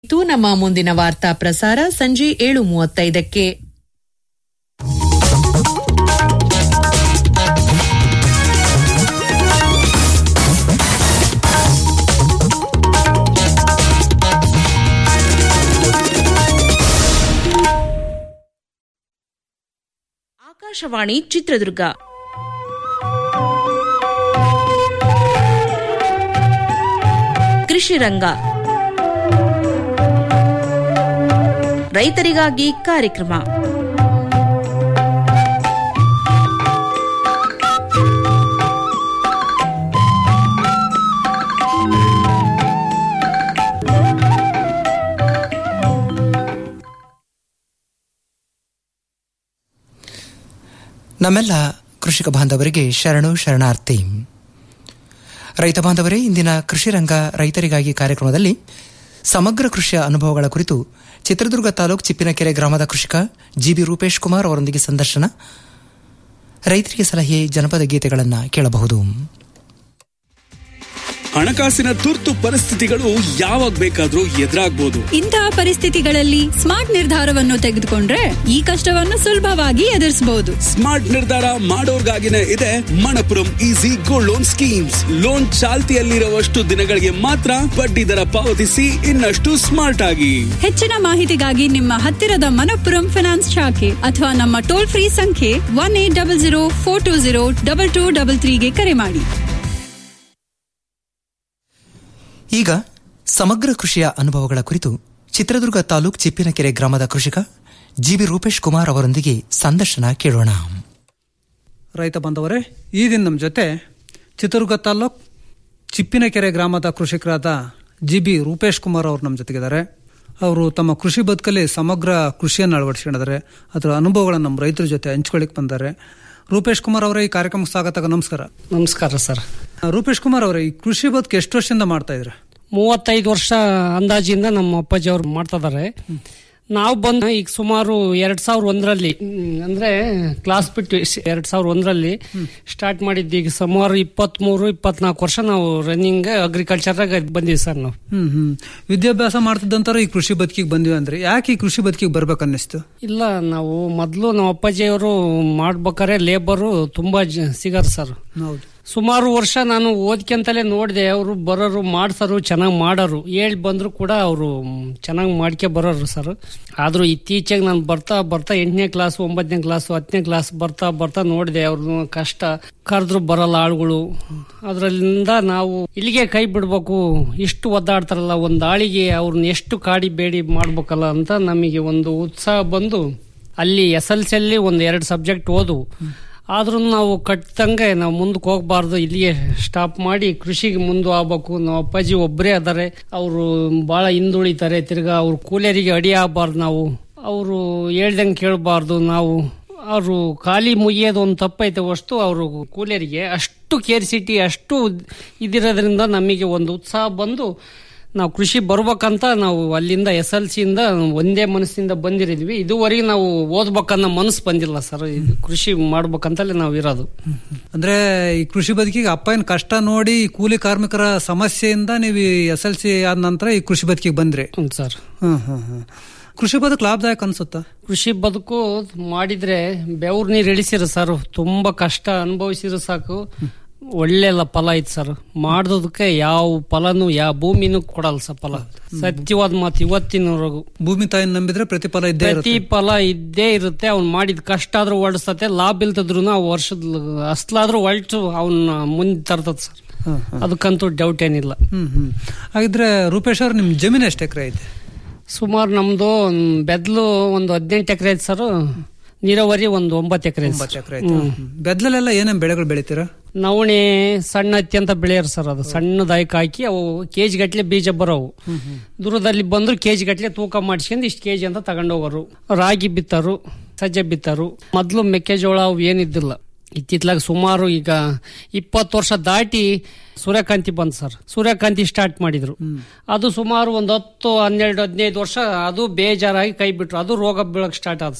ಇದಾಗಿತ್ತು ನಮ್ಮ ಮುಂದಿನ ವಾರ್ತಾ ಪ್ರಸಾರ ಸಂಜೆ ಏಳು ಮೂವತ್ತೈದಕ್ಕೆ ಆಕಾಶವಾಣಿ ಚಿತ್ರದುರ್ಗ ಕೃಷಿ ರಂಗ ರೈತರಿಗಾಗಿ ಕಾರ್ಯಕ್ರಮ ನಮ್ಮೆಲ್ಲ ಕೃಷಿಕ ಬಾಂಧವರಿಗೆ ಶರಣು ಶರಣಾರ್ಥಿ ರೈತ ಬಾಂಧವರೇ ಇಂದಿನ ಕೃಷಿ ರಂಗ ರೈತರಿಗಾಗಿ ಕಾರ್ಯಕ್ರಮದಲ್ಲಿ ಸಮಗ್ರ ಕೃಷಿಯ ಅನುಭವಗಳ ಕುರಿತು ಚಿತ್ರದುರ್ಗ ತಾಲೂಕು ಚಿಪ್ಪಿನಕೆರೆ ಗ್ರಾಮದ ಕೃಷಿಕ ಜಿಬಿ ರೂಪೇಶ್ ಕುಮಾರ್ ಅವರೊಂದಿಗೆ ಸಂದರ್ಶನ ರೈತರಿಗೆ ಸಲಹೆ ಜನಪದ ಗೀತೆಗಳನ್ನು ಕೇಳಬಹುದು ಹಣಕಾಸಿನ ತುರ್ತು ಪರಿಸ್ಥಿತಿಗಳು ಯಾವಾಗ ಬೇಕಾದ್ರೂ ಎದುರಾಗ್ಬೋದು ಇಂತಹ ಪರಿಸ್ಥಿತಿಗಳಲ್ಲಿ ಸ್ಮಾರ್ಟ್ ನಿರ್ಧಾರವನ್ನು ತೆಗೆದುಕೊಂಡ್ರೆ ಈ ಕಷ್ಟವನ್ನು ಸುಲಭವಾಗಿ ಎದುರಿಸಬಹುದು ಸ್ಮಾರ್ಟ್ ನಿರ್ಧಾರ ಮಾಡೋರ್ಗಾಗಿನೇ ಇದೆ Manappuram easy gold loan schemes loan ಚಾಲ್ತಿಯಲ್ಲಿರುವಷ್ಟು ದಿನಗಳಿಗೆ ಮಾತ್ರ ಬಡ್ಡಿ ದರ ಪಾವತಿಸಿ ಇನ್ನಷ್ಟು ಸ್ಮಾರ್ಟ್ ಆಗಿ ಹೆಚ್ಚಿನ ಮಾಹಿತಿಗಾಗಿ ನಿಮ್ಮ ಹತ್ತಿರದ ಮನಪ್ಪುರಂ ಫಿನಾನ್ಸ್ ಶಾಖೆ ಅಥವಾ ನಮ್ಮ ಟೋಲ್ ಫ್ರೀ ಸಂಖ್ಯೆ one eight double zero four two zero double two double ತ್ರೀಗೆ ಕರೆ ಮಾಡಿ ಈಗ ಸಮಗ್ರ ಕೃಷಿಯ ಅನುಭವಗಳ ಕುರಿತು ಚಿತ್ರದುರ್ಗ ತಾಲೂಕು ಚಿಪ್ಪಿನಕೆರೆ ಗ್ರಾಮದ ಕೃಷಿಕ ಜಿಬಿ ರೂಪೇಶ್ ಕುಮಾರ್ ಅವರೊಂದಿಗೆ ಸಂದರ್ಶನ ಕೇಳೋಣ ರೈತ ಬಾಂಧವರೇ ಈ ದಿನ ನಮ್ಮ ಜೊತೆ ಚಿತ್ರದುರ್ಗ ತಾಲೂಕ್ ಚಿಪ್ಪಿನಕೆರೆ ಗ್ರಾಮದ ಕೃಷಿಕರಾದ ಜಿ ಬಿ ರೂಪೇಶ್ ಕುಮಾರ್ ಅವರು ನಮ್ಮ ಜೊತೆಗಿದ್ದಾರೆ ಅವರು ತಮ್ಮ ಕೃಷಿ ಬದುಕಲ್ಲಿ ಸಮಗ್ರ ಕೃಷಿಯನ್ನು ಅಳವಡಿಸ್ಕೊಂಡಿದ್ದಾರೆ ಅದರ ಅನುಭವಗಳನ್ನು ನಮ್ಮ ರೈತರ ಜೊತೆ ಹಂಚ್ಕೊಳ್ಳಿಕ್ ಬಂದ್ದಾರೆ ರೂಪೇಶ್ ಕುಮಾರ್ ಅವರೇ ಈ ಕಾರ್ಯಕ್ರಮಕ್ಕೆ ಸ್ವಾಗತ ನಮಸ್ಕಾರ ನಮಸ್ಕಾರ ಸರ್ ರೂಪೇಶ್ ಕುಮಾರ್ ಅವರೇ ಈ ಕೃಷಿ ಬದುಕು ಎಷ್ಟು ವರ್ಷದಿಂದ ಮಾಡ್ತಾ ಇದ್ರೆ ಮೂವತ್ತೈದು ವರ್ಷ ಅಂದಾಜಿಂದ ನಮ್ಮ ಅಪ್ಪಾಜಿ ಅವ್ರು ಮಾಡ್ತಾ ಇದಾರೆ ನಾವು ಬಂದು ಈಗ ಸುಮಾರು ಎರಡ್ ಸಾವಿರ ಒಂದರಲ್ಲಿ ಅಂದ್ರೆ ಕ್ಲಾಸ್ ಬಿಟ್ಟು ಸ್- ಎರಡ್ ಸಾವಿರ ಒಂದರಲ್ಲಿ ಸ್ಟಾರ್ಟ್ ಮಾಡಿದ್ದು ಈಗ ಸುಮಾರು ಇಪ್ಪತ್ಮೂರು ಇಪ್ಪತ್ನಾಲ್ಕು ವರ್ಷ ನಾವು ರನ್ನಿಂಗ್ ಅಗ್ರಿಕಲ್ಚರ್ದಾಗ ಬಂದೀವಿ ಸರ್ ನಾವು ಹ್ಮ್ ಹ್ಮ್ ವಿದ್ಯಾಭ್ಯಾಸ ಮಾಡ್ತಿದ್ದಂತಾರ ಈ ಕೃಷಿ ಬದುಕಿಗೆ ಬಂದಿವಿ ಅಂದ್ರೆ ಯಾಕೆ ಈ ಕೃಷಿ ಬದುಕಿಗೆ ಬರ್ಬೇಕು ಅನ್ನಿಸ್ತು ಇಲ್ಲ ನಾವು ಮೊದಲು ನಮ್ಮ ಅಪ್ಪಾಜಿಯವರು ಮಾಡ್ಬೇಕಾರೆ ಲೇಬರು ತುಂಬಾ ಜ- ಸಿಗಾರ ಸರ್ ಹೌದು ಸುಮಾರು ವರ್ಷ ನಾನು ಓದ್ಕೊಂತಲೇ ನೋಡಿದೆ ಅವರು ಬರೋರು ಮಾಡ್ಸರು ಚೆನ್ನಾಗಿ ಮಾಡೋರು ಹೇಳಿ ಬಂದ್ರು ಕೂಡ ಅವರು ಚೆನ್ನಾಗಿ ಮಾಡ್ಕೆ ಬರೋರು ಸರ್ ಆದ್ರೂ ಇತ್ತೀಚೆಗೆ ನಾನು ಬರ್ತಾ ಬರ್ತಾ ಎಂಟನೇ ಕ್ಲಾಸ್ ಒಂಬತ್ತನೇ ಕ್ಲಾಸ್ ಹತ್ತನೇ ಕ್ಲಾಸ್ ಬರ್ತಾ ಬರ್ತಾ ನೋಡಿದೆ ಅವ್ರದ್ದು ಕಷ್ಟ ಕರೆದ್ರು ಬರಲ್ಲ ಆಳುಗಳು ಅದರಿಂದ ನಾವು ಇಲ್ಲಿಗೆ ಕೈ ಬಿಡ್ಬೇಕು ಇಷ್ಟು ಒದ್ದಾಡ್ತಾರಲ್ಲ ಒಂದು ಆಳಿಗೆ ಅವ್ರನ್ನ ಎಷ್ಟು ಕಾಡಿ ಬೇಡಿ ಮಾಡ್ಬೇಕಲ್ಲ ಅಂತ ನಮಗೆ ಒಂದು ಉತ್ಸಾಹ ಬಂದು ಅಲ್ಲಿ ಎಸ್ ಎಲ್ ಸಿ ಅಲ್ಲಿ ಒಂದು ಎರಡು ಸಬ್ಜೆಕ್ಟ್ ಓದು ಆದ್ರೂ ನಾವು ಕಟ್ಟಂಗೆ ನಾವು ಮುಂದಕ್ಕೆ ಹೋಗ್ಬಾರ್ದು ಇಲ್ಲಿಗೆ ಸ್ಟಾಪ್ ಮಾಡಿ ಕೃಷಿಗೆ ಮುಂದೆ ಆಗ್ಬೇಕು ನಮ್ಮ ಅಪ್ಪಾಜಿ ಒಬ್ಬರೇ ಅದಾರೆ ಅವರು ಬಹಳ ಹಿಂದುಳಿತಾರೆ ತಿರ್ಗಾ ಅವ್ರ ಕೂಲಿಯರಿಗೆ ಅಡಿ ಆಗಬಾರ್ದು ನಾವು ಅವರು ಹೇಳ್ದಂಗೆ ಕೇಳಬಾರ್ದು ನಾವು ಅವರು ಖಾಲಿ ಮುಗಿಯೋದು ಒಂದು ತಪ್ಪೈತೆ ಅಷ್ಟು ಅವರು ಕೂಲಿಯರಿಗೆ ಅಷ್ಟು ಕೇರ್ ಸಿಟಿ ಅಷ್ಟು ಇದಿರೋದ್ರಿಂದ ನಮಗೆ ಒಂದು ಉತ್ಸಾಹ ಬಂದು ನಾವು ಕೃಷಿ ಬರ್ಬೇಕಂತ ನಾವು ಅಲ್ಲಿಂದ ಎಸ್ ಎಲ್ ಸಿಯಿಂದ ಒಂದೇ ಮನಸ್ಸಿಂದ ಬಂದಿರಿದ್ವಿ ಇದುವರೆಗೆ ನಾವು ಓದ್ಬೇಕನ್ನೋ ಮನಸ್ಸು ಬಂದಿಲ್ಲ ಸರ್ ಇದು ಕೃಷಿ ಮಾಡ್ಬೇಕಂತಲೇ ನಾವು ಇರೋದು ಅಂದ್ರೆ ಈ ಕೃಷಿ ಬದುಕಿಗೆ ಅಪ್ಪ ಏನ್ ಕಷ್ಟ ನೋಡಿ ಈ ಕೂಲಿ ಕಾರ್ಮಿಕರ ಸಮಸ್ಯೆಯಿಂದ ನೀವು ಎಸ್ ಎಲ್ ಸಿ ಆದ ನಂತರ ಈ ಕೃಷಿ ಬದುಕಿಗೆ ಬಂದ್ರಿ ಹ್ಮ್ ಸರ್ ಹ್ಮ್ ಹ್ಮ್ ಹ್ಮ್ ಕೃಷಿ ಬದುಕು ಲಾಭದಾಯಕ ಅನ್ಸುತ್ತಾ ಕೃಷಿ ಬದುಕು ಮಾಡಿದ್ರೆ ಬೆವ್ರ ನೀರು ಇಳಿಸಿರ ಸರ್ ತುಂಬಾ ಕಷ್ಟ ಅನುಭವಿಸಿರೋ ಸಾಕು ಒಳ್ಳೆ ಲ- ಫಲ ಐತೆ ಸರ್ ಮಾಡೋದಕ್ಕೆ ಯಾವ ಫಲನು ಯಾವ ಭೂಮಿನೂ ಕೊಡಲ್ಲ ಸರ್ ಫಲ ಸತ್ಯವಾದ ಮಾತು ಇವತ್ತಿನವರೆಗೂ ಭೂಮಿ ತಾಯಿನ ನಂಬಿದ್ರೆ ಪ್ರತಿಫಲ ಇದ್ದೇ ಪ್ರತಿ ಇರುತ್ತೆ ಫಲ ಇದ್ದೇ ಇರುತ್ತೆ ಅವ್ನ್ ಮಾಡಿದ ಕಷ್ಟ ಆದ್ರೂ ಹೊಡಿಸ್ತತೆ ಲಾಭ ಇಲ್ತದ್ರು ಆ ವರ್ಷದ ಅಸ್ಲಾದ್ರೂ ಹೊಲ್ಟು ಅವನ್ನ ಮುಂದೆ ತರ್ತದ ಸರ್ ಹ್ಮ್, ಅದಕ್ಕಂತೂ ಡೌಟ್ ಏನಿಲ್ಲ ಹ್ಮ್ ಹ್ಮ್ ಹಾಗಿದ್ರೆ ರೂಪೇಶ್ ಅವ್ರ ನಿಮ್ ಜಮೀನು ಎಷ್ಟು ಎಕರೆ ಐತೆ ಸುಮಾರು ನಮ್ದು ಬೆದ್ಲು ಒಂದು ಹದಿನೆಂಟು ಎಕರೆ ಐತೆ ಸರ್ ನೀರಾವರಿ ಒಂದು ಒಂಬತ್ತು ಎಕರೆ ಒಂಬತ್ತು ಎಕರೆ ಐತೆ ಬೆದ್ಲಲ್ಲೆಲ್ಲ ಏನೇನ್ ಬೆಳೆಗಳು ಬೆಳಿತೀರಾ ನವಣೆ ಸಣ್ಣ ಹತ್ತಿ ಅಂತ ಬೆಳೆಯರ್ ಸರ್ ಅದು ಸಣ್ಣದಾಯ್ಕ ಹಾಕಿ ಅವು ಕೆಜಿ ಗಟ್ಲೆ ಬೀಜ ಬರೋವು ದೂರದಲ್ಲಿ ಬಂದ್ರು ಕೆಜಿ ಗಟ್ಲೆ ತೂಕ ಮಾಡಿಸ್ಕೊಂಡು ಇಷ್ಟು ಕೆಜಿ ಅಂತ ತಗೊಂಡೋಗೋರು ರಾಗಿ ಬಿತ್ತರು ಸಜ್ಜೆ ಬಿತ್ತರು ಮೊದ್ಲು ಮೆಕ್ಕೆಜೋಳ ಅವು ಏನಿದ್ದಿಲ್ಲ ಇತ್ತಿತ್ಲಾಗ ಸುಮಾರು ಈಗ ಇಪ್ಪತ್ತು ವರ್ಷ ದಾಟಿ ಸೂರ್ಯಕಾಂತಿ ಬಂತು ಸರ್ ಸೂರ್ಯಕಾಂತಿ ಸ್ಟಾರ್ಟ್ ಮಾಡಿದ್ರು ಅದು ಸುಮಾರು ಒಂದು ಹತ್ತು ಹನ್ನೆರಡು ಹದಿನೈದು ವರ್ಷ ಅದು ಬೇಜಾರಾಗಿ ಕೈ ಬಿಟ್ರು ಅದು ರೋಗ ಬೀಳಕ್ ಸ್ಟಾರ್ಟ್ ಆದ ಸರ್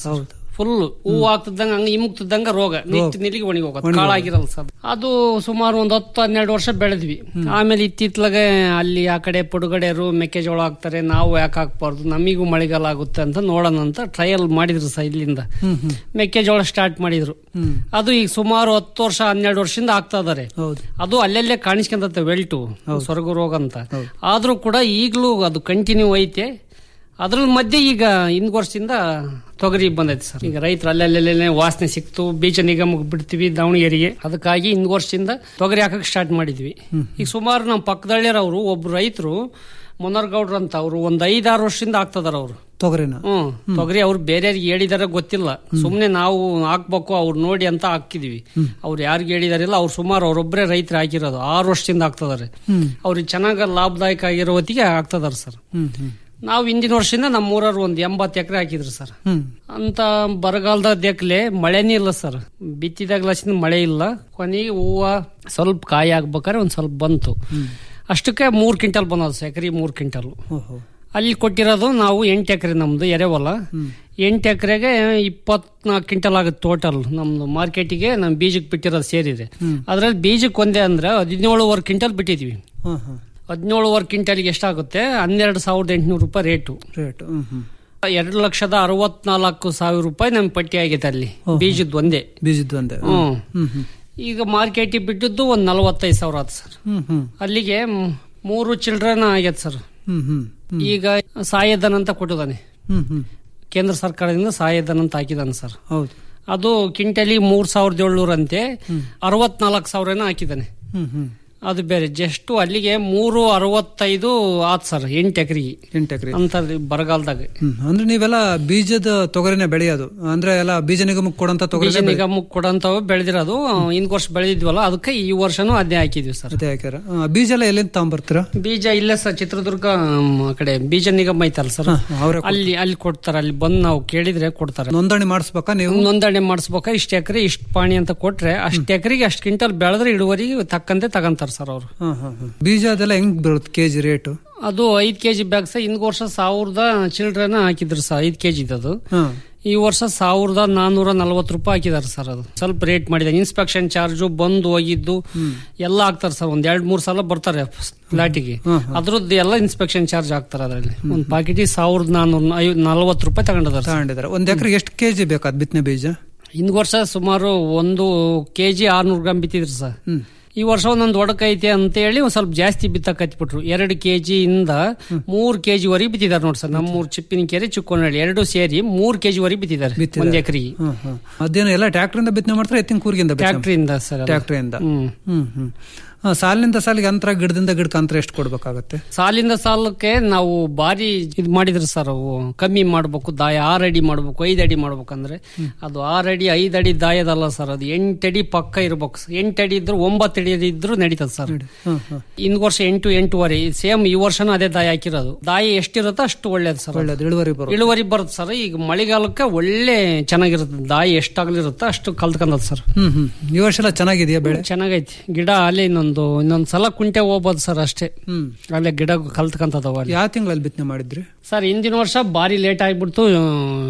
ಫುಲ್ ಹೂವು ಆಗ್ತಿದ್ದಂಗ ಹಂಗ ಇಮುಕ್ತಿದ್ದಂಗ ರೋಗ ನಿಟ್ಟು ನಿಲ್ಲಿಗೆ ಒಣಗಿ ಹೋಗೋದು ಕಾಳಾಗಿರಲ್ಲ ಸರ್ ಅದು ಸುಮಾರು ಒಂದ್ ಹತ್ತು ಹನ್ನೆರಡು ವರ್ಷ ಬೆಳೆದ್ವಿ ಆಮೇಲೆ ಇತ್ತಿತ್ಲಾಗೆ ಅಲ್ಲಿ ಆ ಕಡೆ ಪುಡುಗಡೆರು ಮೆಕ್ಕೆಜೋಳ ಹಾಕ್ತಾರೆ ನಾವು ಯಾಕೆ ಹಾಕ್ಬಾರ್ದು ನಮಿಗೂ ಮಳೆಗಾಲ ಆಗುತ್ತೆ ಅಂತ ನೋಡೋಣ ಅಂತ ಟ್ರಯಲ್ ಮಾಡಿದ್ರು ಸರ್ ಇಲ್ಲಿಂದ ಮೆಕ್ಕೆಜೋಳ ಸ್ಟಾರ್ಟ್ ಮಾಡಿದ್ರು ಅದು ಈಗ ಸುಮಾರು ಹತ್ತು ವರ್ಷ ಹನ್ನೆರಡು ವರ್ಷದಿಂದ ಆಗ್ತಾ ಇದಾರೆ ಹೌದು ಅದು ಅಲ್ಲೆಲ್ಲೇ ಕಾಣಿಸ್ಕೊಂತತೆ ವೆಲ್ಟು ಸ್ವರ್ಗ ರೋಗ ಅಂತ ಆದ್ರೂ ಕೂಡ ಈಗಲೂ ಅದು ಕಂಟಿನ್ಯೂ ಐತೆ ಅದ್ರ ಮಧ್ಯೆ ಈಗ ಹಿಂದ್ ವರ್ಷದಿಂದ ತೊಗರಿ ಬಂದೈತೆ ಸರ್ ಈಗ ರೈತರು ಅಲ್ಲೆಲ್ಲೆಲ್ಲೇ ವಾಸನೆ ಸಿಕ್ತು ಬೀಜ ನಿಗಮಕ್ಕೆ ಬಿಡ್ತೀವಿ ದಾವಣಗೆರೆಗೆ ಅದಕ್ಕಾಗಿ ಹಿಂದ್ ವರ್ಷದಿಂದ ತೊಗರಿ ಹಾಕಕ್ ಸ್ಟಾರ್ಟ್ ಮಾಡಿದ್ವಿ ಈಗ ಸುಮಾರು ನಮ್ಮ ಪಕ್ಕದಳ್ಳಿಯರವರು ಒಬ್ರು ರೈತರು ಮೊನ್ನರ್ಗೌಡ್ರು ಅಂತ ಅವರು ಒಂದ್ ಐದಾರು ವರ್ಷದಿಂದ ಆಗ್ತದಾರ ಅವರು ತೊಗರಿನ ಹ್ಮ್ ತೊಗರಿ ಅವ್ರು ಬೇರೆಯವ್ರಿಗೆ ಹೇಳಿದಾರೆ ಗೊತ್ತಿಲ್ಲ ಸುಮ್ನೆ ನಾವು ಹಾಕ್ಬೇಕು ಅವ್ರು ನೋಡಿ ಅಂತ ಹಾಕಿದ್ವಿ ಅವ್ರು ಯಾರಿಗೆ ಹೇಳಿದಾರಿಲ್ಲ ಅವ್ರು ಸುಮಾರು ಅವ್ರೊಬ್ಬರೇ ರೈತರು ಹಾಕಿರೋದು ಆರು ವರ್ಷದಿಂದ ಆಗ್ತದಾರೆ ಅವ್ರಿಗೆ ಚೆನ್ನಾಗ ಲಾಭದಾಯಕ ಆಗಿರೋ ಹೊತ್ತಿಗೆ ಆಗ್ತದಾರ ಸರ್ ಹ್ಮ್ ಹ್ಮ್ ನಾವು ಹಿಂದಿನ ವರ್ಷದಿಂದ ನಮ್ಮ ಊರವ್ರು ಒಂದ್ ಎಂಬತ್ತು ಎಕರೆ ಹಾಕಿದ್ರು ಸರ್ ಹ್ಮ್ ಅಂತ ಬರಗಾಲದ ದೇಕ್ಲೆ ಮಳೆನೇ ಇಲ್ಲ ಸರ್ ಬಿತ್ತಿದಾಗ್ಲಸಿಂದ ಮಳೆ ಇಲ್ಲ ಕೊನೆಗೆ ಹೂವ ಸ್ವಲ್ಪ ಕಾಯಿ ಆಗ್ಬೇಕಾದ್ರೆ ಒಂದ್ ಸ್ವಲ್ಪ ಬಂತು ಅಷ್ಟಕ್ಕೆ ಮೂರ್ ಕ್ವಿಂಟಲ್ ಬಂದದ ಸರ್ ಎಕರೆ ಮೂರ್ ಕ್ವಿಂಟಲ್ ಓಹೋ ಅಲ್ಲಿ ಕೊಟ್ಟಿರೋದು ನಾವು ಎಂಟು ಎಕರೆ ನಮ್ದು ಎರೆಹೊಲ ಎಂಟು ಎಕರೆಗೆ ಇಪ್ಪತ್ನಾಲ್ಕು ಕ್ವಿಂಟಲ್ ಆಗುತ್ತೆ ಟೋಟಲ್ ನಮ್ದು ಮಾರ್ಕೆಟಿಗೆ ನಮ್ ಬೀಜಕ್ಕೆ ಬಿಟ್ಟಿರೋದು ಸೇರಿದೆ ಅದ್ರಲ್ಲಿ ಬೀಜಕ್ಕೆ ಒಂದೇ ಅಂದ್ರೆ ಹದಿನೇಳುವರೆ ಕ್ವಿಂಟಲ್ ಬಿಟ್ಟಿದ್ವಿ ಹಾ ಹಾ ಹದಿನೇಳುವರೆ ಕ್ವಿಂಟಲ್ಗೆ ಎಷ್ಟಾಗುತ್ತೆ ಹನ್ನೆರಡು ಸಾವಿರದ ಎಂಟುನೂರು ರೂಪಾಯಿ ರೇಟು ರೇಟ್ ಹ್ಮ್ ಹ್ಮ್ ಎರಡು ಲಕ್ಷದ ಅರವತ್ನಾಲ್ಕು ಸಾವಿರ ರೂಪಾಯಿ ನಮ್ ಪಟ್ಟಿ ಆಗೈತೆ ಅಲ್ಲಿ ಬೀಜದ ಒಂದೇ ಬೀಜದ್ದು ಒಂದೇ ಹ್ಮ್ ಹ್ಮ್ ಹ್ಮ್ ಈಗ ಮಾರ್ಕೆಟಿಗೆ ಬಿಟ್ಟಿದ್ದು ಒಂದ್ ನಲವತ್ತೈದು ಸಾವಿರ ಆಯ್ತು ಸರ್ ಹ್ಮ್ ಹ್ಮ್ ಅಲ್ಲಿಗೆ ಮ್- ಮೂರು ಚಿಲ್ಡ್ರನ್ ಆಗೈತೆ ಸರ್ ಹ್ಮ್ ಹ್ಮ್ ಈಗ ಸಹಾಯಧನ ಅಂತ ಕೊಟ್ಟಿದ್ದಾನೆ ಹ್ಮ್ ಹ್ಮ್ ಕೇಂದ್ರ ಸರ್ಕಾರದಿಂದ ಸಹಾಯಧನ ಅಂತ ಹಾಕಿದಾನೆ ಸರ್ ಹೌದು ಅದು ಕ್ವಿಂಟಲಿ ಮೂರ್ ಸಾವಿರದ ಏಳ್ನೂರ ಅಂತೆ ಅರವತ್ನಾಲ್ಕು ಸಾವಿರನ ಹಾಕಿದ್ದಾನೆ ಹ್ಮ್ ಹ್ಮ್ ಅದು ಬೇರೆ ಜಸ್ಟ್ ಅಲ್ಲಿಗೆ ಮೂರು ಅರವತ್ತೈದು ಆತ್ ಸರ್ ಎಂಟು ಎಕರೆಗೆ ಎಂಟು ಎಕರೆ ಅಂತ ಬರಗಾಲದಾಗ ಹ್ಮ್ ಅಂದ್ರೆ ನೀವೆಲ್ಲ ಬೀಜದ ತೊಗರಿನ ಬೆಳೆಯೋದು ಅಂದ್ರೆ ಎಲ್ಲ ಬೀಜ ನಿಗಮಕ್ಕೆ ಕೊಡಂತ ತೊಗರಿ ಬೀಜ ನಿಗಮಕ್ಕೆ ಕೊಡಂತವು ಬೆಳೆದಿರೋದು ಹಿಂದ್ ವರ್ಷ ಬೆಳೆದಿದ್ವಲ್ಲ ಅದಕ್ಕೆ ಈ ವರ್ಷನೂ ಅದೇ ಹಾಕಿದ್ವಿ ಸರ್ ಅದೇ ಹಾಕ್ಯಾರ ಆ, ಬೀಜ ಎಲ್ಲ ಎಲ್ಲಿಂದ ತಗೊಂಬರ್ತೀರಾ ಬೀಜ ಇಲ್ಲೇ ಸರ್ ಚಿತ್ರದುರ್ಗ ಮ್, ಆ ಕಡೆ ಬೀಜ ನಿಗಮ ಐತಲ್ಲ ಸರ್ ಅವ್ರೇ ಅಲ್ಲಿ ಅಲ್ಲಿ ಕೊಡ್ತಾರೆ ಅಲ್ಲಿ ಬಂದು ನಾವು ಕೇಳಿದ್ರೆ ಕೊಡ್ತಾರೆ ನೋಂದಣಿ ಮಾಡಿಸ್ಬೇಕಾ ನೀವು ನೋಂದಣಿ ಮಾಡಿಸ್ಬೇಕಾ ಇಷ್ಟ ಎಕರೆ ಇಷ್ಟ ಪಾಣಿ ಅಂತ ಕೊಟ್ರೆ ಅಷ್ಟು ಎಕರೆಗೆ ಅಷ್ಟು ಕ್ವಿಂಟಲ್ ಬೆಳೆದ್ರೆ ಇಳುವರಿಗೆ ತಕ್ಕಂತೆ ತಗಂತಾರ ಸರ್ ಅವರು ಹಾ ಹಾ ಹಾ ಬೀಜ ಅದೆಲ್ಲ ಹೆಂಗ್ ಬರುತ್ತೆ ಕೆಜಿ ರೇಟು ಅದು ಐದ್ ಕೆಜಿ ಬ್ಯಾಗ್ ಸಹ ಹಿಂದ್ ವರ್ಷ ಸಾವಿರದ ಚಿಲ್ಡ್ರನ್ ಹಾಕಿದ್ರು ಸರ್ ಐದ್ ಕೆಜಿ ಅದು ಹಾ ಈ ವರ್ಷ ಸಾವಿರದ ನಾನೂರ ನಲ್ವತ್ತು ರೂಪಾಯಿ ಹಾಕಿದಾರೆ ಸರ್ ಅದು ಸ್ವಲ್ಪ ರೇಟ್ ಮಾಡಿದೆ ಇನ್ಸ್ಪೆಕ್ಷನ್ ಚಾರ್ಜು ಬಂದು ಹೋಗಿದ್ದು ಎಲ್ಲ ಹಾಕ್ತಾರೆ ಸರ್ ಒಂದ್ ಎರಡ್ ಮೂರ್ ಸಲ ಬರ್ತಾರೆ ಫ್ಲಾಟಿಗೆ ಅದ್ರದ್ದು ಎಲ್ಲ ಇನ್ಸ್ಪೆಕ್ಷನ್ ಚಾರ್ಜ್ ಹಾಕ್ತಾರೆ ಅದರಲ್ಲಿ ಒಂದ್ ಪಾಕೆಟಿಗೆ ಸಾವಿರದ ನಾನೂರ ನಲ್ವತ್ತು ರೂಪಾಯಿ ತಗೊಂಡಿದ್ದಾರೆ ಸರ್. ತಗೊಂಡಿದ್ದಾರೆ ಒಂದ್ ಎಕರೆ ಎಷ್ಟು ಕೆಜಿ ಬೇಕಾದ್ ಬಿತ್ತನೆ ಬೀಜ ಹಿಂದ್ ವರ್ಷ ಸುಮಾರು ಒಂದು ಕೆಜಿ ಆರ್ನೂರು ಗ್ರಾಮ್ ಬಿತ್ತಿದ್ರು ಸರ್ ಈ ವರ್ಷ ಒಂದೊಂದು ಒಡಕ ಐತೆ ಅಂತ ಹೇಳಿ ಒಂದ್ ಸ್ವಲ್ಪ ಜಾಸ್ತಿ ಬಿತ್ತಕ್ ಹತ್ಬಿಟ್ರು ಎರಡು ಕೆಜಿ ಇಂದ ಮೂರ್ ಕೆಜಿ ವರೆಗೆ ಬಿತ್ತಿದ್ದಾರೆ ನೋಡಿ ಸರ್ ನಮ್ಮೂರ್ ಚಿಪ್ಪಿನ ಕೆರೆ ಚಿಕ್ಕೋನಹಳ್ಳಿ ಎರಡು ಸೇರಿ ಮೂರ್ ಕೆಜಿ ವರೆಗೆ ಬಿತ್ತಿದ್ದಾರೆ ಒಂದ್ ಎಕರೆಗೆ ಹಾ ಹಾ ಅದೇನು ಎಲ್ಲ ಟ್ರ್ಯಾಕ್ಟರ್ ಇಂದ ಬಿತ್ತನೆ ಮಾಡ್ತಾರೆ ಎತ್ತಿನ ಕೂರ್ಗಿಂದ ಟ್ಯಾಕ್ಟ್ರಿಯಿಂದ ಸರ್ ಅದು. ಟ್ರ್ಯಾಕ್ಟರ್ ಇಂದ ಹ್ಮ್ ಹ್ಮ್ ಹ್ಮ್ ಆ, ಸಾಲಿನಿಂದ ಸಾಲಿಗೆ ಅಂತರ ಗಿಡದಿಂದ ಗಿಡಕ್ಕೆ ಅಂತರ ಎಷ್ಟು ಕೊಡ್ಬೇಕಾಗತ್ತೆ ಸಾಲಿಂದ ಸಾಲಕ್ಕೆ ನಾವು ಬಾರಿ ಇದ್ ಮಾಡಿದ್ರು ಸರ್ ಅವು ಕಮ್ಮಿ ಮಾಡ್ಬೇಕು ದಾಯ ಆರ್ ಅಡಿ ಮಾಡ್ಬೇಕು ಐದ್ ಅಡಿ ಮಾಡ್ಬೇಕಂದ್ರೆ ಅದು ಆರ್ ಅಡಿ ಐದ್ ಅಡಿ ದಾಯದಲ್ಲ ಸರ್ ಅದು ಎಂಟಡಿ ಪಕ್ಕ ಇರ್ಬೇಕು ಎಂಟು ಅಡಿ ಇದ್ರು ಒಂಬತ್ತು ಅಡಿ ಇದ್ರು ನಡೀತದೆ ಸರ್ ಹಾ ಹಾ ಹಿಂದ್ ವರ್ಷ ಎಂಟು ಎಂಟೂವರೆ ಸೇಮ್ ಈ ವರ್ಷನೂ ಅದೇ ದಾಯ ಹಾಕಿರೋದು ದಾಯ ಎಷ್ಟಿರುತ್ತೋ ಅಷ್ಟು ಒಳ್ಳೇದು ಸರ್ ಅದು. ಒಳ್ಳೇದು ಇಳುವರಿ ಬರುತ್ತೆ ಇಳುವರಿ ಬರುತ್ತೆ ಸರ್ ಈಗ ಮಳೆಗಾಲಕ್ಕೆ ಒಳ್ಳೆ ಚೆನ್ನಾಗಿರುತ್ತೆ ದಾಯಿ ಎಷ್ಟಾಗ್ಲಿರುತ್ತೋ ಅಷ್ಟು ಕಲ್ತ್ಕೊಂಡದ್ ಸರ್ ಹ್ಮ್ ಹ್ಮ್ ಈ ವರ್ಷ ಎಲ್ಲ ಚೆನ್ನಾಗಿದೆಯಾ ಬೆಳೆ ಚೆನ್ನಾಗೈತಿ ಗಿಡ ಅಲ್ಲೇ ಇನ್ನೊಂದು ಇನ್ನೊಂದ್ ಸಲ ಕುಂಟೆ ಹೋಗ್ಬೋದು ಸರ್ ಅಷ್ಟೇ ಹ್ಮ್ ಅಲ್ಲೇ ಗಿಡ ಕಲ್ತ್ಕೊಂತದವ ಅಲ್ಲಿ ಯಾವ ತಿಂಗಳಲ್ಲಿ ಬಿತ್ತನೆ ಮಾಡಿದ್ರಿ ಸರ್ ಹಿಂದಿನ ವರ್ಷ ಭಾರಿ ಲೇಟ್ ಆಗಿಬಿಡ್ತು ಆ,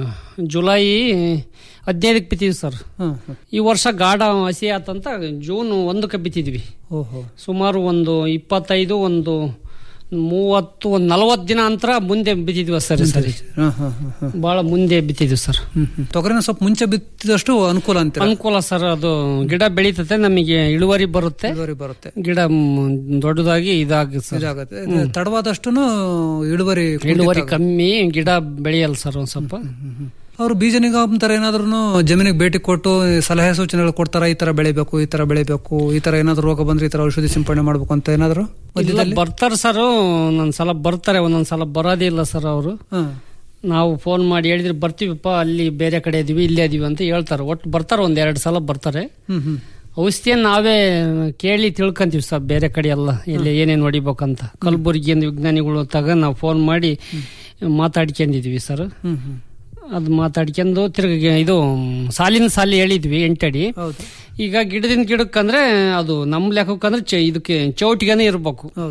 ಜುಲೈ ಹದಿನೈದಕ್ಕೆ ಬಿತ್ತಿದ್ವಿ ಸರ್ ಹ್ಮ್ ಹ್ಮ್ ಈ ವರ್ಷ ಗಾಢ ಹಸಿ ಆತಂತ ಜೂನ್ ಒಂದಕ್ಕೆ ಬಿತ್ತಿದ್ವಿ ಓಹೋ ಸುಮಾರು ಒಂದು ಇಪ್ಪತ್ತೈದು ಒಂದು ಮೂವತ್ತು ಒಂದು ನಲವತ್ತು ದಿನ ಅಂತರ ಮುಂದೆ ಬಿತ್ತಿದ್ವಿ ಸರಿ ಸರಿ ಹಾ ಹಾ ಹಾ ಹಾ ಬಹಳ ಮುಂದೆ ಬಿತ್ತಿದ್ವಿ ಸರ್ ಹ್ಮ್ ಹ್ಮ್ ತೊಗರಿನ ಸ್ವಲ್ಪ ಮುಂಚೆ ಬಿತ್ತಿದಷ್ಟು ಅನುಕೂಲ ಅಂತೀರ ಅನುಕೂಲ ಸರ್ ಅದು ಗಿಡ ಬೆಳೀತತೆ ನಮಗೆ ಇಳುವರಿ ಬರುತ್ತೆ ಇಳುವರಿ ಬರುತ್ತೆ ಗಿಡ ಮ್, ದೊಡ್ಡದಾಗಿ ಇದಾಗುತ್ತೆ ಸರ್ ಇದಾಗುತ್ತೆ ತಡವಾದಷ್ಟು ಇಳುವರಿ ಇಳುವರಿ ಕಮ್ಮಿ ಗಿಡ ಬೆಳೆಯಲ್ಲ ಸರ್ ಒಂದ್ ಸ್ವಲ್ಪ ಅವರು ಬೀಜ ನಿಗಮ ತರ ಏನಾದ್ರು ಜಮೀನಿಗೆ ಭೇಟಿ ಕೊಟ್ಟು ಸಲಹೆ ಸೂಚನೆಗಳು ಕೊಡ್ತಾರ ಈ ತರ ಬೆಳಿಬೇಕು ಈ ತರ ಬೆಳಿಬೇಕು ಈ ತರ ಏನಾದ್ರು ರೋಗ ಬಂದ್ರೆ ಈ ತರ ಔಷಧಿ ಸಿಂಪಡಣೆ ಮಾಡ್ಬೇಕು ಅಂತ ಏನಾದ್ರು ಇಲ್ಲ ಬರ್ತಾರೆ ಸರ್ ಒಂದೊಂದ್ ಸಲ ಬರ್ತಾರೆ ಒಂದೊಂದ್ ಸಲ ಬರೋದೇ ಇಲ್ಲ ಸರ್ ಅವರು ಹಾ ನಾವು ಫೋನ್ ಮಾಡಿ ಹೇಳಿದ್ರೆ ಬರ್ತೀವಿಪ್ಪ ಅಲ್ಲಿ ಬೇರೆ ಕಡೆ ಇದೀವಿ ಇಲ್ಲೇ ಇದೀವಿ ಅಂತ ಹೇಳ್ತಾರೆ ಒಟ್ಟು ಬರ್ತಾರೆ ಒಂದ್ ಎರಡು ಸಲ ಬರ್ತಾರೆ ಹ್ಮ್ ಹ್ಮ್ ಔಷಧಿಯನ್ನ ನಾವೇ ಕೇಳಿ ತಿಳ್ಕೊಂತೀವಿ ಸರ್ ಬೇರೆ ಕಡೆ ಎಲ್ಲ ಇಲ್ಲಿ ಏನೇನು ಹೊಡಿಬೇಕಂತ ಕಲಬುರಗಿಯಿಂದ ವಿಜ್ಞಾನಿಗಳು ತಗ ನಾವು ಫೋನ್ ಮಾಡಿ ಮಾತಾಡ್ಕೊಂಡಿದ್ವಿ ಸರ್ ಹ್ಮ್ ಹ್ಮ್ ಅದು ಮಾತಾಡ್ಕೊಂಡು ತಿರ್ಗಿ ಇದು ಸಾಲಿನ ಸಾಲಿ ಹೇಳಿದ್ವಿ ಎಂಟಡಿ ಹೌದು ಈಗ ಗಿಡದಿಂದ ಗಿಡಕ್ಕಂದ್ರೆ ಅದು ನಮ್ ಲೆಕ್ಕಕ್ಕಂದ್ರೆ ಚ- ಇದಕ್ಕೆ ಚೌಟಿಗೆನೆ ಇರ್ಬೇಕು ಹೌದು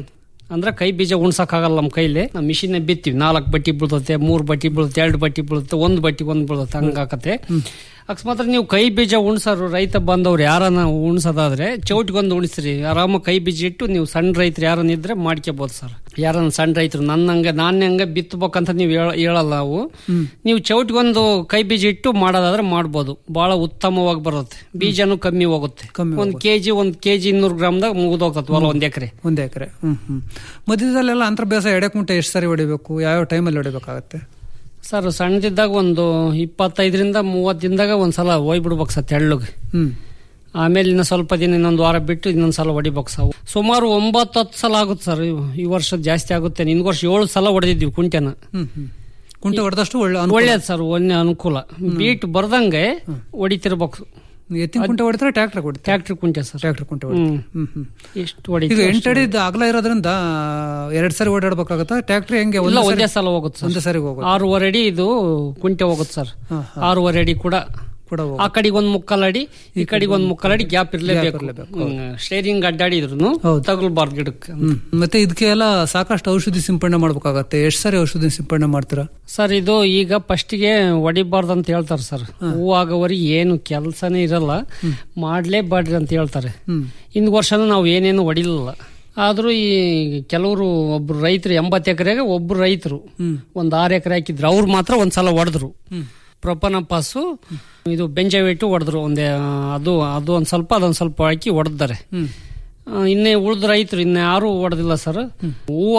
ಅಂದ್ರೆ ಕೈ ಬೀಜ ಉಣ್ಸಕ್ ಆಗಲ್ಲ ನಮ್ಮ ಕೈಲಿ ನಾವು ಮಿಷಿನ್ ಬಿತ್ತೀವಿ ನಾಲ್ಕು ಬಟ್ಟಿ ಬೀಳ್ತತೆ ಮೂರ್ ಬಟ್ಟಿ ಬೀಳುತ್ತೆ ಎರಡು ಬಟ್ಟಿ ಬೀಳುತ್ತೆ ಒಂದ್ ಬಟ್ಟಿ ಒಂದ್ ಬೀಳುತ್ತೆ ಹಂಗಾಕತ್ತೆ ಅಕಸ್ಮಾತ್ ನೀವು ಕೈ ಬೀಜ ಉಣ್ಸೋರು ರೈತ ಬಂದವ್ರು ಯಾರನ್ನ ಉಣ್ಸೋದಾದ್ರೆ ಚೌಟ್ಗೊಂದು ಉಣಿಸ್ರಿ ಆರಾಮ ಕೈ ಬೀಜ ಇಟ್ಟು ನೀವು ಸಣ್ಣ ರೈತರು ಯಾರನ್ನ ಇದ್ರೆ ಮಾಡ್ಕೋಬಹುದು ಸರ್ ಯಾರನ್ನ ಸಣ್ಣ ರೈತರು ನನ್ನಂಗೆ ನಾನು ಹೆಂಗೆ ಬಿತ್ತಬೇಕಂತ ನೀವು ಹೇಳ- ಹೇಳಲ್ಲ ನಾವು ನೀವು ಚೌಟ್ಗೊಂದು ಕೈ ಬೀಜ ಇಟ್ಟು ಮಾಡೋದಾದ್ರೆ ಮಾಡ್ಬೋದು ಬಹಳ ಉತ್ತಮವಾಗಿ ಬರುತ್ತೆ ಬೀಜನೂ ಕಮ್ಮಿ ಹೋಗುತ್ತೆ ಕಮ್ಮಿ ಒಂದ್ ಕೆಜಿ ಒಂದ್ ಕೆಜಿ ಇನ್ನೂರು ಗ್ರಾಮ್ದಾಗ ಮುಗಿದೋಗ್ತದೆ ಹೊಲ ಒಂದ್ ಎಕರೆ ಒಂದ್ ಎಕರೆ ಹ್ಮ್ ಹ್ಮ್ ಮಧ್ಯದಲ್ಲೆಲ್ಲ ಅಂತರ ಬೇಸಾಯ ಎಡೆಕುಂಟೆ ಎಷ್ಟು ಸಾರಿ ಹೊಡಿಬೇಕು ಯಾವ ಟೈಮಲ್ಲಿ ಹೊಡಿಬೇಕಾಗತ್ತೆ ಸರ್ ಸಣ್ಣದಿದ್ದಾಗ ಒಂದು ಇಪ್ಪತ್ತೈದರಿಂದ ಮೂವತ್ತು ದಿನದಾಗ ಒಂದ್ಸಲ ಹೋಯ್ಬಿಡ್ಬೇಕು ಸರ್ ತೆಳ್ಳಗೆ ಹ್ಮ್ ಆಮೇಲೆ ಇನ್ನು ಸ್ವಲ್ಪ ದಿನ ಇನ್ನೊಂದು ವಾರ ಬಿಟ್ಟು ಇನ್ನೊಂದು ಸಲ ಹೊಡಿಬೇಕು ಸರ್ ಸುಮಾರು ಒಂಬತ್ತು ಹತ್ತು ಸಲ ಆಗುತ್ತೆ ಸರ್ ಇವು- ಈ ವರ್ಷ ಜಾಸ್ತಿ ಆಗುತ್ತೆ ಹಿಂದ್ ವರ್ಷ ಏಳು ಸಲ ಹೊಡೆದಿದ್ವಿ ಕುಂಟೆನ ಹ್ಮ್ ಹ್ಮ್ ಕುಂಟೆ ಹೊಡೆದಷ್ಟು ಒಳ್ಳೆ ಅನುಕೂಲ. ಒಳ್ಳೇದು ಸರ್ ಒಳ್ಳೆ ಅನುಕೂಲ ಬೀಟ್ ಬರ್ದಂಗೆ ಹೊಡಿತಿರ್ಬೇಕು ಎತ್ತಿನ ಕುಂಟೆ ಹೊಡಿತಾರೆ ಟ್ರ್ಯಾಕ್ಟರ್ ಹೊಡಿತಾರೆ ಟ್ಯಾಕ್ಟ್ರಿ ಕುಂಟೆ ಸರ್ ಟ್ರ್ಯಾಕ್ಟರ್ ಕುಂಟೆ ಹೊಡಿತಾರೆ ಹ್ಮ್ ಹ್ಮ್ ಹ್ಮ್ ಎಷ್ಟು ಈಗ ಹೊಡಿತೀವಿ ಎಂಟು ಅಡಿ ಅಗಲ ಇರೋದ್ರಿಂದ ಎರಡ್ ಸಾರಿ ಓಡಾಡ್ಬೇಕಾಗತ್ತಾ ಟ್ರ್ಯಾಕ್ಟರ್ ಹೆಂಗೆ ಇಲ್ಲ ಒಂದೇ ಒಂದೇ ಸಾರಿ- ಸಲ ಹೋಗುತ್ತೆ ಒಂದೇ ಸರ್ ಸಾರಿ ಹೋಗೋದು ಆರೂವರೆ ಅಡಿ ಇದು ಕುಂಟೆ ಹೋಗುತ್ತೆ ಸರ್ ಹಾ, ಆರೂವರೆ ಅಡಿ ಕೂಡ ಕೂಡ ಆ ಕಡೆಗೆ ಒಂದ್ ಮುಕ್ಕಾಲ್ ಅಡಿ ಈ ಕಡೆಗೆ ಒಂದ್ ಮುಕ್ಕಾಲ್ ಅಡಿ ಗ್ಯಾಪ್ ಇರ್ಲೇಬೇಕು ಇರ್ಲೇಬೇಕು, ಸ್ಟೇರಿಂಗ್ ಅಡ್ಡಾಡಿದ್ರು ಹೌದು. ತಗಲ್ಬಾರ್ದು ಗಿಡಕ್ಕೆ ಹ್ಮ್. ಮತ್ತೆ ಇದಕ್ಕೆ ಎಲ್ಲ ಸಾಕಷ್ಟು ಔಷಧಿ ಸಿಂಪಡಣೆ ಮಾಡ್ಬೇಕಾಗತ್ತೆ ಎಷ್ಟು ಸಾರಿ ಔಷಧಿ ಸಿಂಪಡಣೆ ಮಾಡ್ತೀರಾ ಸರ್ ಇದು ಈಗ ಫಸ್ಟಿಗೆ ಹೊಡಿಬಾರ್ದು ಅಂತ ಹೇಳ್ತಾರೆ ಸರ್ ಹೂವಾಗವರೆಗೆ ಏನು ಕೆಲಸನೇ ಇರಲ್ಲ ಮಾಡ್ಲೇಬಾರ್ದು ಅಂತ ಹೇಳ್ತಾರೆ ಹ್ಮ್ ಹಿಂದ್ ವರ್ಷನೂ ನಾವು ಏನೇನು ಹೊಡಿಲಿಲ್ಲ ಆದ್ರೂ ಈ ಕೆಲವರು ಒಬ್ರು ರೈತರು ಎಂಬತ್ತು ಎಕರೆಗೆ ಒಬ್ರು ರೈತರು ಒಂದ್ ಆರು ಎಕರೆ ಹಾಕಿದ್ರು ಅವ್ರು ಮಾತ್ರ ಒಂದ್ಸಲ ಹೊಡೆದ್ರು ಪ್ರೊಪನ ಪಾಸು ಇದು ಬೆಂಜವಿಟ್ಟು ಹೊಡೆದ್ರು ಒಂದೇ ಆ, ಅದು ಅದು ಒಂದ್ ಸ್ವಲ್ಪ ಅದೊಂದ್ ಸ್ವಲ್ಪ ಹಾಕಿ ಹೊಡೆದ್ದಾರೆ ಇನ್ನೇ ಉಳಿದ ರೈತರು ಇನ್ನ ಯಾರು ಹೊಡೆದಿಲ್ಲ ಸರ್ ಹೂವು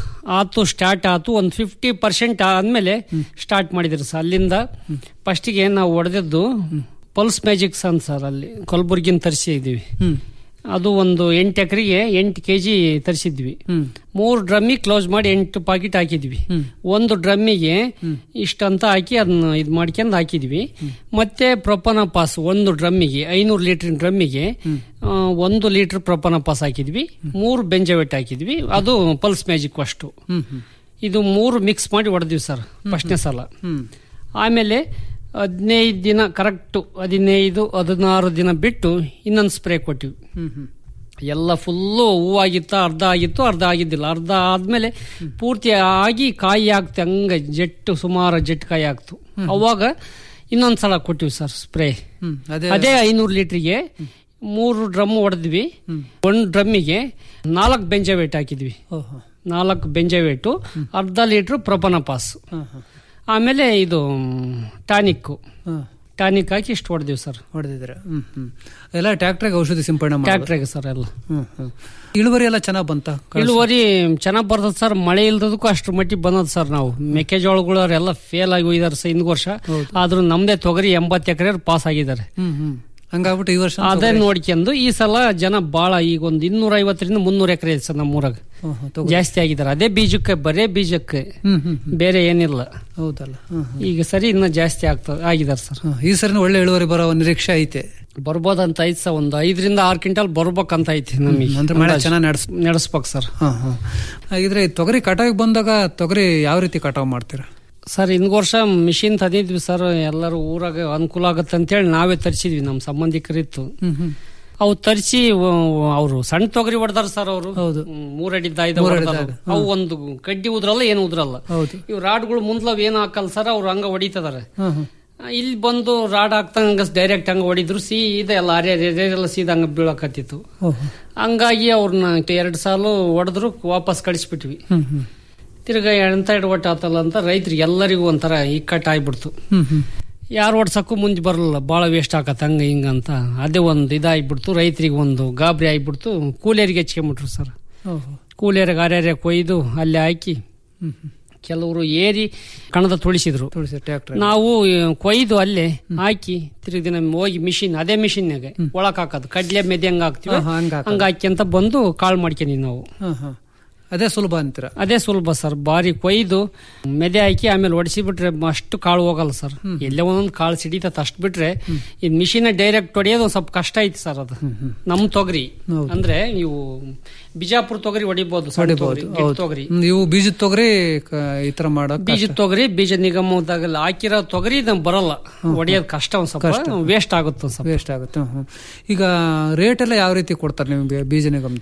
ಆತು ಸ್ಟಾರ್ಟ್ ಆತು ಒಂದು ಫಿಫ್ಟಿ ಪರ್ಸೆಂಟ್ ಆದ್ಮೇಲೆ ಸ್ಟಾರ್ಟ್ ಮಾಡಿದ್ರು ಸರ್ ಅಲ್ಲಿಂದ ಫಸ್ಟಿಗೆ ನಾವು ಹೊಡೆದದ್ದು ಪಲ್ಸ್ ಮ್ಯಾಜಿಕ್ಸ್ ಅಂತ ಸರ್ ಅಲ್ಲಿ ಕಲಬುರ್ಗಿನ ತರಿಸಿದ್ದೀವಿ ಹ್ಮ್ ಅದು ಒಂದು ಎಂಟು ಎಕರೆಗೆ ಎಂಟು ಕೆ ಜಿ ತರಿಸಿದ್ವಿ ಹ್ಮ್ ಮೂರು ಡ್ರಮ್ಮಿಗೆ ಕ್ಲೋಸ್ ಮಾಡಿ ಎಂಟು ಪಾಕೆಟ್ ಹಾಕಿದ್ವಿ ಒಂದು ಡ್ರಮ್ಮಿಗೆ ಇಷ್ಟಂತ ಹಾಕಿ ಅದನ್ನ ಇದು ಮಾಡ್ಕೊಂಡು ಹಾಕಿದ್ವಿ ಮತ್ತೆ ಪ್ರೊಪನ ಪಾಸ್ ಒಂದು ಡ್ರಮ್ಮಿಗೆ ಐನೂರು ಲೀಟರ್ ಡ್ರಮ್ಮಿಗೆ ಆ, ಒಂದು ಲೀಟರ್ ಪ್ರೊಪನ ಪಾಸ್ ಹಾಕಿದ್ವಿ ಮೂರು ಬೆಂಜವೆಟ್ ಹಾಕಿದ್ವಿ ಅದು ಪಲ್ಸ್ ಮ್ಯಾಜಿಕ್ ಅಷ್ಟು ಹ್ಮ್ ಹ್ಮ್ ಇದು ಮೂರು ಮಿಕ್ಸ್ ಮಾಡಿ ಹೊಡೆದ್ವಿ ಸರ್ ಫಸ್ಟ್ನೇ ಸಲ ಹ್ಮ್ ಆಮೇಲೆ ಹದಿನೈದು ದಿನ ಕರೆಕ್ಟು ಹದಿನೈದು ಹದಿನಾರು ದಿನ ಬಿಟ್ಟು ಇನ್ನೊಂದು ಸ್ಪ್ರೇ ಕೊಟ್ಟಿವಿ ಹ್ಮ್ ಹ್ಮ್ ಎಲ್ಲ ಫುಲ್ಲು ಹೂವಾಗಿತ್ತು ಅರ್ಧ ಆಗಿತ್ತು ಅರ್ಧ ಆಗಿದ್ದಿಲ್ಲ ಅರ್ಧ ಆದ್ಮೇಲೆ ಪೂರ್ತಿ ಆಗಿ ಕಾಯಿ ಆಗ್ತು ಹಂಗ ಜೆಟ್ಟು ಸುಮಾರು ಜೆಟ್ ಕಾಯಿ ಆಗ್ತು ಅವಾಗ ಇನ್ನೊಂದ್ಸಲ ಕೊಟ್ಟಿವಿ ಸರ್ ಸ್ಪ್ರೇ ಹ್ಮ್ ಅದೇ ಅದೇ ಐನೂರು ಲೀಟ್ರಿಗೆ ಮೂರು ಡ್ರಮ್ ಹೊಡೆದ್ವಿ ಒಂದು ಡ್ರಮ್ಮಿಗೆ ನಾಲ್ಕು ಬೆಂಜವೇಟ್ ಹಾಕಿದ್ವಿ ಓಹೋ ನಾಲ್ಕು ಬೆಂಜವೇಟು ಅರ್ಧ ಲೀಟ್ರ್ ಪ್ರೊಪನ ಪಾಸ್ ಹಾ ಹಾ ಆಮೇಲೆ ಇದು ಟಾನಿಕ್ಕು ಹಾ ಟಾನಿಕ್ ಹಾಕಿ ಇಷ್ಟು ಹೊಡೆದಿವಿ ಸರ್ ಹೊಡೆದಿದ್ರೆ ಹ್ಮ್ ಹ್ಮ್ ಎಲ್ಲ ಟ್ರ್ಯಾಕ್ಟರ್ಗೆ ಔಷಧಿ ಸಿಂಪಡಣೆ ಮಾಡಿ ಟ್ಯಾಕ್ಟ್ರಿಗೆ ಸರ್ ಎಲ್ಲ ಹ್ಮ್ ಹ್ಮ್ ಇಳುವರಿ ಎಲ್ಲ ಚೆನ್ನಾಗ್ ಬಂತ ಇಳುವರಿ ಚೆನ್ನಾಗ್ ಬರ್ತದ ಸರ್ ಮಳೆ ಇಲ್ದದಕ್ಕೂ ಅಷ್ಟ್ರ ಮಟ್ಟಿಗೆ ಬಂದದ ಸರ್ ನಾವು ಮೆಕ್ಕೆಜೋಳಗಳು ಎಲ್ಲ ಫೇಲ್ ಆಗಿ ಹೋಗಿದಾರೆ ಸರ್ ಹಿಂದ್ ವರ್ಷ ಆದ್ರೂ ನಮ್ದೇ ತೊಗರಿ ಎಂಬತ್ತು ಎಕರೆ ಪಾಸ್ ಆಗಿದ್ದಾರೆ ಹ್ಮ್ ಹ್ಮ್ ಹಂಗಾಗ್ಬಿಟ್ಟು ಈ ವರ್ಷ ಅದೇ ನೋಡ್ಕೊಂಡು ಈ ಸಲ ಜನ ಬಾಳ ಈಗ ಒಂದ್ ಇನ್ನೂರ ಐವತ್ತರಿಂದ ಮುನ್ನೂರ ಎಕರೆ ಇದೆ ಸರ್ ನಮ್ಮೂರಾಗ ಹ್ಮ್ ಹ್ಮ್ ತಗೋ. ಜಾಸ್ತಿ ಆಗಿದ್ದಾರೆ ಅದೇ ಬೀಜಕ್ಕೆ ಬರೇ ಬೀಜಕ್ಕೆ ಹ್ಮ್ ಹ್ಮ್ ಹ್ಮ್. ಬೇರೆ ಏನಿಲ್ಲ ಹೌದಲ್ಲ ಹ್ಮ್ ಹ್ಮ್. ಈಗ ಸರಿ ಇನ್ನ ಜಾಸ್ತಿ ಆಗ್ತದೆ ಆಗಿದ್ದಾರೆ ಸರ್ ಹ್ಮ್. ಈ ಸರಿನ ಒಳ್ಳೆ ಇಳುವರಿ ಬರೋ ನಿರೀಕ್ಷೆ ಐತೆ ಬರ್ಬೋದಂತ ಐತಿ ಸರ್ ಒಂದು ಐದರಿಂದ ಆರು ಕ್ವಿಂಟಲ್ ಬರ್ಬೇಕಂತ ಐತಿ ನಮಗೆ ಅಂದ್ರೆ ಮಳೆ ಚೆನ್ನಾಗಿ ನಡೆಸ್ ನಡೆಸ್ಬೇಕು ಸರ್ ಹಾ ಹಾ ಹಾಗಿದ್ರೆ ಈ ತೊಗರಿ ಕಟಾವಿಗೆ ಬಂದಾಗ ತೊಗರಿ ಯಾವ ರೀತಿ ಕಟಾವ್ ಮಾಡ್ತೀರಾ ಸರ್ ಹಿಂದ್ ವರ್ಷ ಮಿಷಿನ್ ತಂದಿದ್ವಿ ಸರ್ ಎಲ್ಲರೂ ಊರಾಗ ಅನುಕೂಲ ಆಗತ್ತೆ ಅಂತೇಳಿ ನಾವೇ ತರಿಸಿದ್ವಿ ನಮ್ಮ ಸಂಬಂಧಿಕರಿತ್ತು ಹ್ಮ್ ಹ್ಮ್ ಅವು ತರಿಸಿ ಅವರು ಸಣ್ಣ ತೊಗರಿ ಹೊಡೆದಾರ ಸರ್ ಅವರು ಹೌದು. ಮೂರಡಿದ್ದ ಐದು ಅವು ಒಂದು ಕಡ್ಡಿ ಉದ್ರಲ್ಲ ಏನು ಉದ್ರಲ್ಲ ಹೌದು ಇವು ರಾಡ್ಗಳು ಮುಂದ್ಲವ್ ಏನು ಹಾಕಲ್ಲ ಸರ್ ಅವ್ರು ಹಂಗ ಹೊಡಿತದಾರೆ ಹ್ಮ್ ಹ್ಮ್ ಇಲ್ಲಿ ಬಂದು ರಾಡ್ ಹಾಕ್ತಂಗ ಡೈರೆಕ್ಟ್ ಹಂಗ ಹೊಡಿದ್ರು ಸೀದಾ ಎಲ್ಲ ಅರೆ ಎಲ್ಲ ಸೀದಾ ಹಂಗ ಬೀಳಕತ್ತಿತ್ತು ಓಹೋ ಹಂಗಾಗಿ ಅವ್ರನ್ನ ಎರಡು ಸಾಲು ಹೊಡೆದ್ರು ವಾಪಸ್ ಕಳಿಸ್ಬಿಟ್ವಿ ಹ್ಮ್ ಹ್ಮ್ ತಿರ್ಗಾ ಎಂತ ಒಟ್ಟು ಆತಲ್ಲ ಅಂತ ರೈತರಿಗೆ ಎಲ್ಲರಿಗೂ ಒಂಥರ ಇಕ್ಕಟ್ಟ ಆಗ್ಬಿಡ್ತು ಹ್ಮ್ ಹ್ಮ್ ಯಾರು ಓಡ್ಸಕ್ಕೂ ಮುಂದೆ ಬರಲ್ಲ ಭಾಳ ವೇಸ್ಟ್ ಆಗತ್ತೆ ಹಂಗ ಹಿಂಗ ಅಂತ ಅದೇ ಒಂದು ಇದಾಗ್ಬಿಡ್ತು ರೈತರಿಗೆ ಒಂದು ಗಾಬರಿ ಆಗ್ಬಿಡ್ತು ಕೂಲಿಯರಿಗೆ ಹೆಚ್ಕೊಂಬಿಟ್ರು ಸರ್ ಓಹೋ ಕೂಲಿಯರಿಗೆ ಆರ್ಯಾರ್ಯ ಕೊಯ್ದು ಅಲ್ಲಿ ಹಾಕಿ ಹ್ಮ್ ಹ್ಮ್ ಕೆಲವರು ಏರಿ ಕಣದ ತುಳಿಸಿದ್ರು ತುಳಸಿ ಟ್ರ್ಯಾಕ್ಟರ್ ನಾವು ಆ, ಕೊಯ್ದು ಅಲ್ಲೇ ಹಾಕಿ ತಿರುಗಿ ದಿನ ಹೋಗಿ ಮಿಷಿನ್ ಅದೇ ಮಿಷಿನ್ಯಾಗ ಒಳಕ್ ಹಾಕೋದು ಕಡ್ಲೆ ಮೆದೆ ಹಂಗ ಹಾಕ್ತಿವಿ ಹಾ, ಹಂಗ್ ಹಾಕೋದು. ಹಂಗ ಹಾಕಿ ಅಂತ ಬಂದು ಕಾಳು ಮಾಡ್ಕೊಂಡಿ ನಾವು ಹಾ ಹಾ ಅದೇ ಸುಲಭ ಅಂತೀರ ಅದೇ ಸುಲಭ ಸರ್ ಬಾರಿ ಕೊಯ್ದು ಮೆದೆ ಹಾಕಿ ಆಮೇಲೆ ಒಡಿಸಿ ಬಿಟ್ರೆ ಅಷ್ಟು ಕಾಳು ಹೋಗಲ್ಲ ಸರ್ ಎಲ್ಲೇ ಒಂದೊಂದು ಕಾಳು ಸಿಡಿತತ್ ಅಷ್ಟು ಬಿಟ್ರೆ ಈ ಮಿಷಿನ್ ಡೈರೆಕ್ಟ್ ಹೊಡೆಯೋದು ಒಂದ್ ಸ್ವಲ್ಪ ಕಷ್ಟ ಐತಿ ಸರ್ ಅದು ನಮ್ ತೊಗರಿ ಹೌದು. ಅಂದ್ರೆ ಇವು ಬಿಜಾಪುರ ತೊಗರಿ ಹೊಡಿಬಹುದು ಸಣ್ಣ ತೊಗರಿ, ಗಿಡ್ ತೊಗರಿ ಹ್ಮ್, ಇವು ಬೀಜದ ತೊಗರಿ ಕ- ಈ ತರ ಮಾಡಕ್ ಬೀಜದ ತೊಗರಿ ಬೀಜ ನಿಗಮದಾಗ ಹಾಕಿರೋ ತೊಗರಿ ನಮ್ಗೆ ಬರಲ್ಲ ಹೊಡೆಯೋದು ಕಷ್ಟ ಒಂದ್ ಸ್ವಲ್ಪ ವೇಸ್ಟ್ ಆಗುತ್ತೆ ಒಂದ್ ಸ್ವಲ್ಪ ವೇಸ್ಟ್ ಆಗುತ್ತೆ ಹ್ಮ್, ಹ್ಮ್. ಈಗ ರೇಟ್ ಎಲ್ಲ ಯಾವ ರೀತಿ ಕೊಡ್ತಾರೆ ನಿಮ್ಗೆ ಬೀಜ ನಿಗಮದವರು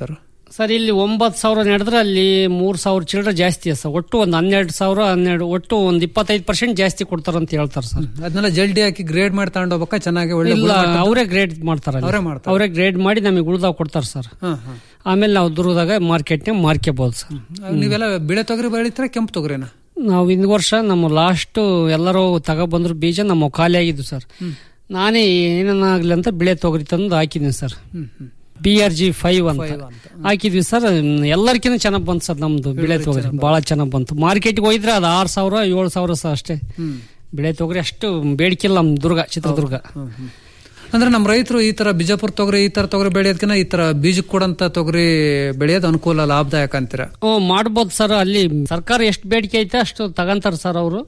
ಸರ್ ಇಲ್ಲಿ ಒಂಬತ್ತು ಸಾವಿರ ನಡೆದ್ರೆ ಅಲ್ಲಿ ಮೂರ್ ಸಾವಿರ ಚಿಲ್ಲರೆ ಜಾಸ್ತಿ ಇದೆ ಸರ್ ಒಟ್ಟು ಒಂದು ಹನ್ನೆರಡು ಸಾವಿರ ಹನ್ನೆರಡು ಒಟ್ಟು ಒಂದು ಇಪ್ಪತ್ತೈದು ಪರ್ಸೆಂಟ್ ಜಾಸ್ತಿ ಕೊಡ್ತಾರಂತ ಹೇಳ್ತಾರೆ ಸರ್ ಅದನ್ನೆಲ್ಲ ಜಲ್ದಿ ಹಾಕಿ ಗ್ರೇಡ್ ಮಾಡಿ ತಗೊಂಡು ಹೋಗ್ಬೇಕಾ ಚೆನ್ನಾಗಿ ಒಳ್ಳೆ ಇಲ್ಲ ಅವರೇ ಗ್ರೇಡ್ ಮಾಡ್ತಾರೆ ಅವರೇ ಮಾಡ್ತಾರೆ ಅವರೇ ಗ್ರೇಡ್ ಮಾಡಿ ನಮಗೆ ಉಳ್ದಾಗ ಕೊಡ್ತಾರೆ ಸರ್ ಹಾ ಹಾ ಆಮೇಲೆ ನಾವು ದುರ್ಗದಾಗ ಮಾರ್ಕೆಟ್ನಾಗ ಮಾರ್ಕೋಬಹುದು ಸರ್ ಅವ್ ನೀವೆಲ್ಲ ಬಿಳೆ ತೊಗರಿ ಬೆಳಿತೀರಾ ಕೆಂಪು ತೊಗರಿನ ನಾವು ಇಂದ್ ವರ್ಷ ನಮ್ಮ ಲಾಸ್ಟ್ ಎಲ್ಲರೂ ತಗೊಬಂದ್ರು ಬೀಜ ನಮ್ಮ ಖಾಲಿ ಆಗಿದ್ದು ಸರ್ ನಾನೇ ಏನನ್ನಾಗ್ಲಿ ಅಂತ ಬಿಳೆ ತೊಗರಿ ತಂದು ಹಾಕಿದ್ದೀನಿ sir B R G five ಅಂತ ಹಾಕಿದ್ವಿ ಸರ್ ಎಲ್ಲರಿಗಿಂತ ಚೆನ್ನಾಗ್ ಬಂತು ಸರ್ ನಮ್ದು ಬಿಳೆ ತೊಗರಿ ಬಹಳ ಚೆನ್ನಾಗ್ ಬಂತು ಮಾರ್ಕೆಟ್ಗೆ ಹೋಗಿದ್ರೆ ಅದು ಆರು ಸಾವಿರ ಏಳು ಸಾವಿರ ಸರ್ ಅಷ್ಟೇ ಬಿಳೆ ತೊಗರಿ ಅಷ್ಟು ಬೇಡಿಕೆ ಇಲ್ಲ ನಮ್ ದುರ್ಗ ಚಿತ್ರದುರ್ಗ ಅಂದ್ರೆ ನಮ್ಮ ರೈತರು ಈ ತರ ಬಿಜಾಪುರ ತೊಗರಿ ಈ ತರ ತೊಗರಿ ಬೆಳೆಯೋದಕ್ಕಿಂತ ಈ ತರ ಬೀಜಕ್ಕೆ ಕೊಡಂತ ತೊಗರಿ ಬೆಳೆಯೋದು ಅನುಕೂಲ ಲಾಭದಾಯಕ ಅಂತೀರಾ ಹ್ಞೂ ಮಾಡ್ಬೋದು ಸರ್ ಅಲ್ಲಿ ಸರ್ಕಾರ ಎಷ್ಟು ಬೇಡಿಕೆ ಐತೆ ಅಷ್ಟು ತಗಂತಾರ ಸರ್ ಅವರು